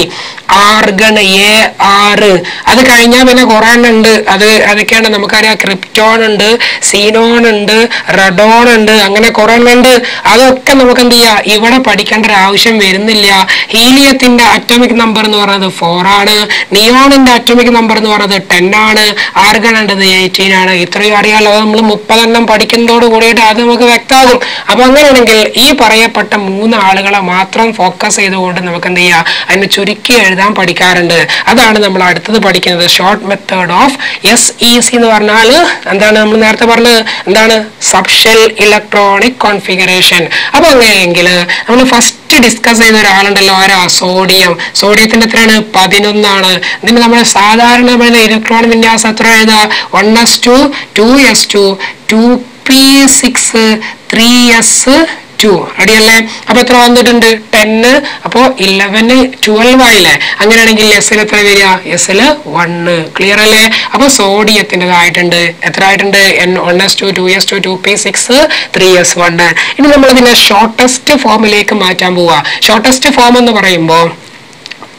argon A ആറ് അത് കഴിഞ്ഞാൽ പിന്നെ കുറെ എണ്ണം ഉണ്ട് അത് അതൊക്കെയാണ് നമുക്കറിയാം ക്രിപ്റ്റോൺ ഉണ്ട് സീനോൺ ഉണ്ട് റഡോൺ ഉണ്ട് അങ്ങനെ കുറെ എണ്ണം ഉണ്ട് അതൊക്കെ നമുക്ക് എന്ത് ചെയ്യാം ഇവിടെ പഠിക്കേണ്ട ഒരു ആവശ്യം വരുന്നില്ല ഹീലിയത്തിന്റെ അറ്റോമിക് നമ്പർ എന്ന് പറയുന്നത് ഫോർ ആണ് നിയോണിന്റെ അറ്റോമിക് നമ്പർ എന്ന് പറയുന്നത് ടെൻ ആണ് ആർഗൺ ഉണ്ടത് എയ്റ്റീൻ ആണ് ഇത്രയും അറിയാലോ നമ്മൾ മുപ്പതെണ്ണം പഠിക്കുന്നതോട് കൂടിയിട്ട് അത് നമുക്ക് വ്യക്തമാകും അപ്പൊ അങ്ങനെയാണെങ്കിൽ ഈ പറയപ്പെട്ട മൂന്ന് ആളുകളെ മാത്രം ഫോക്കസ് ചെയ്തുകൊണ്ട് നമുക്ക് എന്ത് ചെയ്യാം അതിന് ചുരുക്കി എഴുതാൻ പഠിക്കാറുണ്ട് അതാണ് നമ്മൾ അടുത്തത് പഠിക്കുന്നത് short method of S E C എന്ന് പറഞ്ഞാൽ എന്താണ് നമ്മൾ നേരത്തെ പറഞ്ഞത് എന്താണ് സബ്ഷെൽ ഇലക്ട്രോണിക് കോൺഫിഗറേഷൻ അപ്പൊ അങ്ങനെയെങ്കിൽ നമ്മൾ ഫസ്റ്റ് ഡിസ്കസ് ചെയ്ത ഒരാളുണ്ടല്ലോ ആരാ സോഡിയം സോഡിയത്തിന്റെ എത്രയാണ് പതിനൊന്നാണ് ഇതിന് നമ്മൾ സാധാരണ നമ്മൾ ഇലക്ട്രോൺ വിന്യാസം എത്ര എഴുതുക one S two two S two two P six three S two റെഡിയല്ലേ അപ്പൊ എത്ര വന്നിട്ടുണ്ട് ടെന്ന് അപ്പോ ഇലവന് ട്വൽവ് ആയില്ലേ അങ്ങനെയാണെങ്കിൽ എസിൽ എത്ര വരിക എസിൽ വണ്ണ് ക്ലിയർ അല്ലേ അപ്പൊ സോഡിയത്തിൻ്റെതായിട്ടുണ്ട് എത്ര ആയിട്ടുണ്ട് N one S two two S two two P six three s one ഇനി നമ്മൾ ഇതിനെ ഷോർട്ടസ്റ്റ് ഫോമിലേക്ക് മാറ്റാൻ പോവാ ഷോർട്ടസ്റ്റ് ഫോം എന്ന് പറയുമ്പോൾ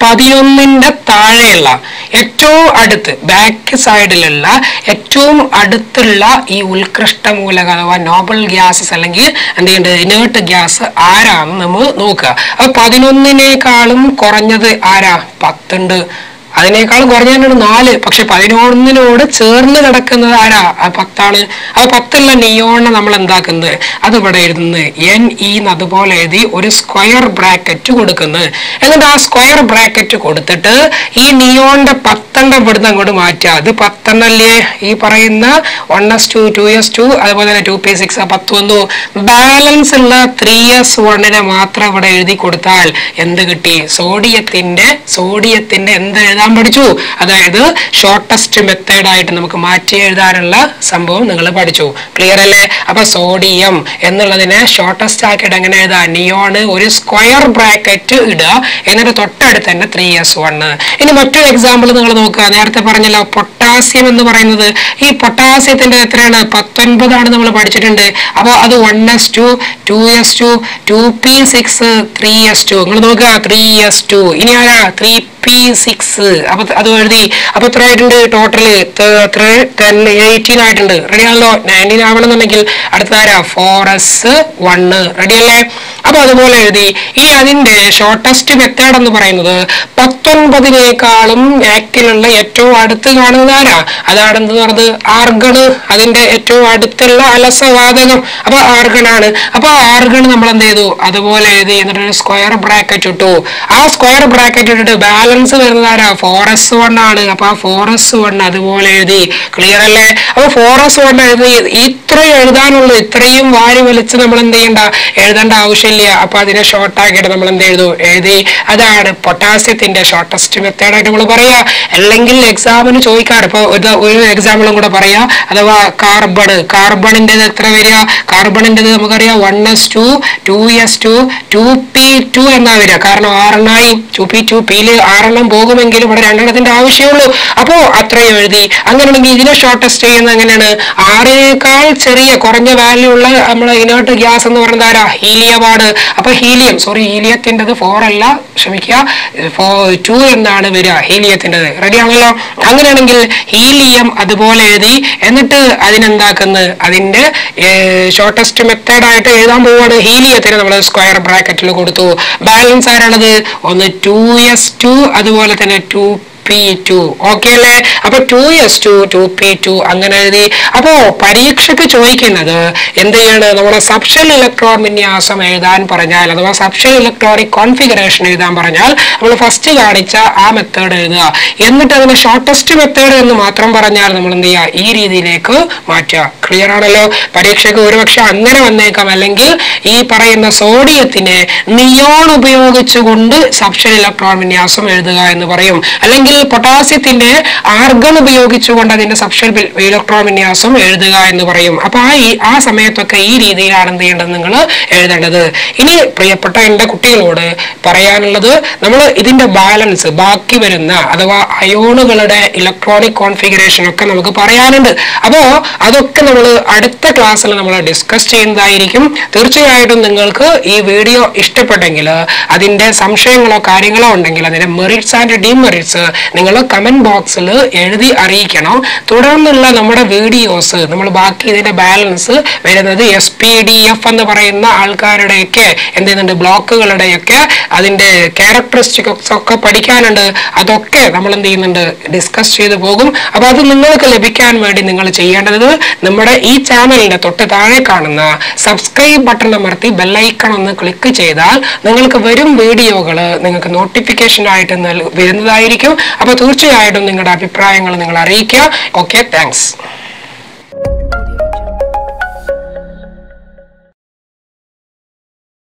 പതിനൊന്നിന്റെ താഴെയുള്ള ഏറ്റവും അടുത്ത് ബാക്ക് സൈഡിലുള്ള ഏറ്റവും അടുത്തുള്ള ഈ ഉത്കൃഷ്ട മൂലകം അഥവാ നോബൽ ഗ്യാസസ് അല്ലെങ്കിൽ എന്ത് ചെയ്യുന്നുണ്ട് ഇനേർട്ട് ഗ്യാസ് ആരാന്ന് നമ്മൾ നോക്കുക അപ്പൊ പതിനൊന്നിനേക്കാളും കുറഞ്ഞത് ആരാ പത്തുണ്ട് അതിനേക്കാൾ കുറഞ്ഞാണ് നാല് പക്ഷെ പതിനൊന്നിനോട് ചേർന്ന് കിടക്കുന്നത് ആരാ ആ പത്താണ് ആ പത്തുള്ള നിയോണിനെ നമ്മൾ എന്താക്കുന്നത് അത് ഇവിടെ എഴുതുന്നത് എൻ ഇ അതുപോലെ എഴുതി ഒരു സ്ക്വയർ ബ്രാക്കറ്റ് കൊടുക്കുന്നത് എന്നിട്ട് ആ സ്ക്വയർ ബ്രാക്കറ്റ് കൊടുത്തിട്ട് ഈ നിയോണിന്റെ പത്തെണ്ണം ഇവിടുന്ന് അങ്ങോട്ട് മാറ്റുക അത് പത്തെണ്ണല്ലേ ഈ പറയുന്ന one S two two S two അതുപോലെ തന്നെ ടു പി സിക്സ് പത്ത് വന്നു ബാലൻസ് ഉള്ള ത്രീ എസ് വണ്ണിനെ മാത്രം ഇവിടെ എഴുതി കൊടുത്താൽ എന്ത് കിട്ടി സോഡിയത്തിന്റെ സോഡിയത്തിന്റെ എന്ത് എഴുതാൻ പഠിച്ചു അതായത് ഷോർട്ടസ്റ്റ് മെത്തേഡ് ആയിട്ട് നമുക്ക് മാറ്റി എഴുതാനുള്ള സംഭവം നിങ്ങൾ പഠിച്ചു ക്ലിയർ അല്ലേ അപ്പൊ സോഡിയം എന്നുള്ളതിനെ ഷോർട്ടസ്റ്റ് ആക്കിയിട്ട് എങ്ങനെ എഴുതാ നിയോണ് ഒരു സ്ക്വയർ ബ്രാക്കറ്റ് ഇടുക എന്നിട്ട് തൊട്ടടുത്ത് തന്നെ ത്രീ എസ് വണ് ഇനി മറ്റൊരു എക്സാമ്പിൾ നിങ്ങൾ നോക്കുക നേരത്തെ പറഞ്ഞല്ലോ പൊട്ടാസ്യം എന്ന് പറയുന്നത് ഈ പൊട്ടാസ്യത്തിന്റെ എത്രയാണ് പത്തൊൻപതാണ് നമ്മൾ പഠിച്ചിട്ടുണ്ട് അപ്പോൾ അത് one S two two S two two P six three S two നിങ്ങൾ നോക്കുക ത്രീ എസ് ടു ഇനി ആരാ ത്രീ പി സിക്സ് അപ്പൊ അത് എഴുതി അപ്പൊ എത്ര ആയിട്ടുണ്ട് ടോട്ടല് എത്ര ടെൻ എയ്റ്റീൻ ആയിട്ടുണ്ട് റെഡി ആണല്ലോ നയൻറ്റീൻ ആവണമെന്നുണ്ടെങ്കിൽ അടുത്തതാരാ ഫോർ എസ് വണ്ണ് റെഡി അല്ലേ അപ്പൊ അതുപോലെ എഴുതി ഇനി അതിന്റെ ഷോർട്ടസ്റ്റ് മെത്തേഡ് എന്ന് പറയുന്നത് പത്തൊൻപതിനേക്കാളും ബാക്കിലുള്ള ഏറ്റവും അടുത്ത് കാണുന്നത് ആരാ അതാണ് എന്ത് പറഞ്ഞത് ആർഗണ് അതിന്റെ ഏറ്റവും അടുത്തുള്ള അലസവാതകം അപ്പൊ ആർഗൺ ആണ് അപ്പൊ ആർഗൺ നമ്മൾ എന്ത് ചെയ്തു അതുപോലെ എഴുതി എന്നിട്ട് ഒരു സ്ക്വയർ ബ്രാക്കറ്റ് ഇട്ടു ആ സ്ക്വയർ ബ്രാക്കറ്റ് ഇട്ടിട്ട് ബാലൻസ് വരുന്നത് ആരാ ഫോർ എസ് വൺ ആണ് അപ്പൊ ആ ഫോർ എസ് വൺ അതുപോലെ എഴുതി ക്ലിയർ അല്ലേ അപ്പൊ ഫോർ എസ് വൺ എഴുതി ഇത്രയും എഴുതാനുള്ളൂ ഇത്രയും വാരി വലിച്ച് നമ്മൾ എന്ത് ചെയ്യണ്ട എഴുതേണ്ട ആവശ്യമില്ല അപ്പൊ അതിനെ ഷോർട്ട് ആക്കിയിട്ട് നമ്മൾ എന്ത് ചെയ്തു എഴുതി അതാണ് പൊട്ടാസ്യത്തിന്റെ ഷോർട്ടസ്റ്റ് മെത്തേഡ് ആയിട്ട് നമ്മൾ പറയാ അല്ലെങ്കിൽ എക്സാമിന് ചോദിക്കാറ് ഇപ്പൊ ഒരു ഒരു എക്സാമ്പിളും കൂടെ പറയാ അഥവാ കാർബൺ കാർബണിന്റെ എത്ര വരിക കാർബണിന്റെ നമുക്കറിയാം one S two two S two two p two എന്നാ വരിക കാരണം ആറെണ്ണായി ടു പി ടു പിയില് ആറെണ്ണം പോകുമെങ്കിലും ഇവിടെ രണ്ടെണ്ണത്തിന്റെ ആവശ്യമുള്ളൂ അപ്പോ അത്രയും എഴുതി അങ്ങനെയാണെങ്കിൽ ഇതിനെ ഷോർട്ടസ്റ്റ് ചെയ്യുന്നത് എങ്ങനെയാണ് ആറിനേക്കാൾ ചെറിയ കുറഞ്ഞ വാല്യൂ ഉള്ള നമ്മളെ ഇനേർട്ട് ഗ്യാസ് എന്ന് പറയുന്നത് ആരാ ഹീലിയമാണ് അപ്പൊ ഹീലിയം സോറി ഹീലിയത്തിൻ്റെത് ഫോർ അല്ല ക്ഷമിക്കുക ഫോ ടു എന്നാണ് വരിക ഹീലിയത്തിൻ്റെത് റെഡി ആണല്ലോ അങ്ങനെയാണെങ്കിൽ ഹീലിയം അതുപോലെ എഴുതി എന്നിട്ട് അതിനെന്താക്കുന്നത് അതിന്റെ ഷോർട്ടസ്റ്റ് മെത്തേഡ് ആയിട്ട് എഴുതാൻ പോവാണ് ഹീലിയത്തിന് നമ്മൾ സ്ക്വയർ ബ്രാക്കറ്റിൽ കൊടുത്തു ബാലൻസ് ആരാണത് ഒന്ന് ടു എസ് ടു അതുപോലെ തന്നെ ടു പി ടു ഓക്കെ അല്ലേ അപ്പൊ two S two two p two അങ്ങനെ എഴുതി അപ്പോ പരീക്ഷയ്ക്ക് ചോദിക്കുന്നത് എന്ത് ചെയ്യാണ് നമ്മുടെ സബ്ഷൽ ഇലക്ട്രോൺ വിന്യാസം എഴുതാൻ പറഞ്ഞാൽ അഥവാ സബ്ഷൽ ഇലക്ട്രോണിക് കോൺഫിഗറേഷൻ എഴുതാൻ പറഞ്ഞാൽ നമ്മൾ ഫസ്റ്റ് കാണിച്ച ആ മെത്തേഡ് എഴുതുക എന്നിട്ട് അതിന് ഷോർട്ടസ്റ്റ് മെത്തേഡ് എന്ന് മാത്രം പറഞ്ഞാൽ നമ്മൾ എന്ത് ചെയ്യുക ഈ രീതിയിലേക്ക് മാറ്റുക ക്ലിയർ ആണല്ലോ പരീക്ഷയ്ക്ക് ഒരുപക്ഷെ അങ്ങനെ വന്നേക്കാം അല്ലെങ്കിൽ ഈ പറയുന്ന സോഡിയത്തിനെ നിയോൺ ഉപയോഗിച്ചുകൊണ്ട് സബ്ഷൽ ഇലക്ട്രോൺ വിന്യാസം എഴുതുക എന്ന് പറയും അല്ലെങ്കിൽ പൊട്ടാസ്യത്തിന്റെ ആർഗൺ ഉപയോഗിച്ചുകൊണ്ട് അതിന്റെ സബ്ഷൽ ഇലക്ട്രോൺ വിന്യാസം എഴുതുക എന്ന് പറയും അപ്പൊ ആ ഈ ആ സമയത്തൊക്കെ ഈ രീതിയിലാണ് എന്ത് ചെയ്യേണ്ടത് നിങ്ങൾ എഴുതേണ്ടത് ഇനി പ്രിയപ്പെട്ട എൻ്റെ കുട്ടികളോട് പറയാനുള്ളത് നമ്മൾ ഇതിന്റെ ബാലൻസ് ബാക്കി വരുന്ന അഥവാ അയോണുകളുടെ ഇലക്ട്രോണിക് കോൺഫിഗറേഷൻ ഒക്കെ നമുക്ക് പറയാനുണ്ട് അപ്പോൾ അതൊക്കെ നമ്മൾ അടുത്ത ക്ലാസ്സിൽ നമ്മൾ ഡിസ്കസ് ചെയ്യുന്നതായിരിക്കും തീർച്ചയായിട്ടും നിങ്ങൾക്ക് ഈ വീഡിയോ ഇഷ്ടപ്പെട്ടെങ്കിൽ അതിന്റെ സംശയങ്ങളോ കാര്യങ്ങളോ ഉണ്ടെങ്കിൽ അതിന്റെ മെറിറ്റ്സ് ആൻഡ് ഡിമെറിറ്റ്സ് നിങ്ങൾ കമന്റ് ബോക്സിൽ എഴുതി അറിയിക്കണം തുടർന്നുള്ള നമ്മുടെ വീഡിയോസ് നമ്മൾ ബാക്കി ഇതിന്റെ ബാലൻസ് വരുന്നത് എസ് പി ഡി എഫ് എന്ന് പറയുന്ന ആൾക്കാരുടെയൊക്കെ എന്ത് ചെയ്യുന്നുണ്ട് ബ്ലോക്കുകളുടെയൊക്കെ അതിന്റെ ക്യാരക്ടറിസ്റ്റിക്സ് ഒക്കെ പഠിക്കാനുണ്ട് അതൊക്കെ നമ്മൾ എന്ത് ചെയ്യുന്നുണ്ട് ഡിസ്കസ് ചെയ്തു പോകും അപ്പൊ അത് നിങ്ങൾക്ക് ലഭിക്കാൻ വേണ്ടി നിങ്ങൾ ചെയ്യേണ്ടത് നമ്മുടെ ഈ ചാനലിന്റെ തൊട്ട് താഴെ കാണുന്ന സബ്സ്ക്രൈബ് ബട്ടൺ അമർത്തി ബെല്ലൈക്കൺ ഒന്ന് ക്ലിക്ക് ചെയ്താൽ നിങ്ങൾക്ക് വരും വീഡിയോകൾ നിങ്ങൾക്ക് നോട്ടിഫിക്കേഷൻ ആയിട്ട് നൽ- വരുന്നതായിരിക്കും അപ്പോൾ തീർച്ചയായിട്ടും നിങ്ങളുടെ അഭിപ്രായങ്ങൾ നിങ്ങൾ അറിയിക്കുക ഓക്കെ താങ്ക്സ്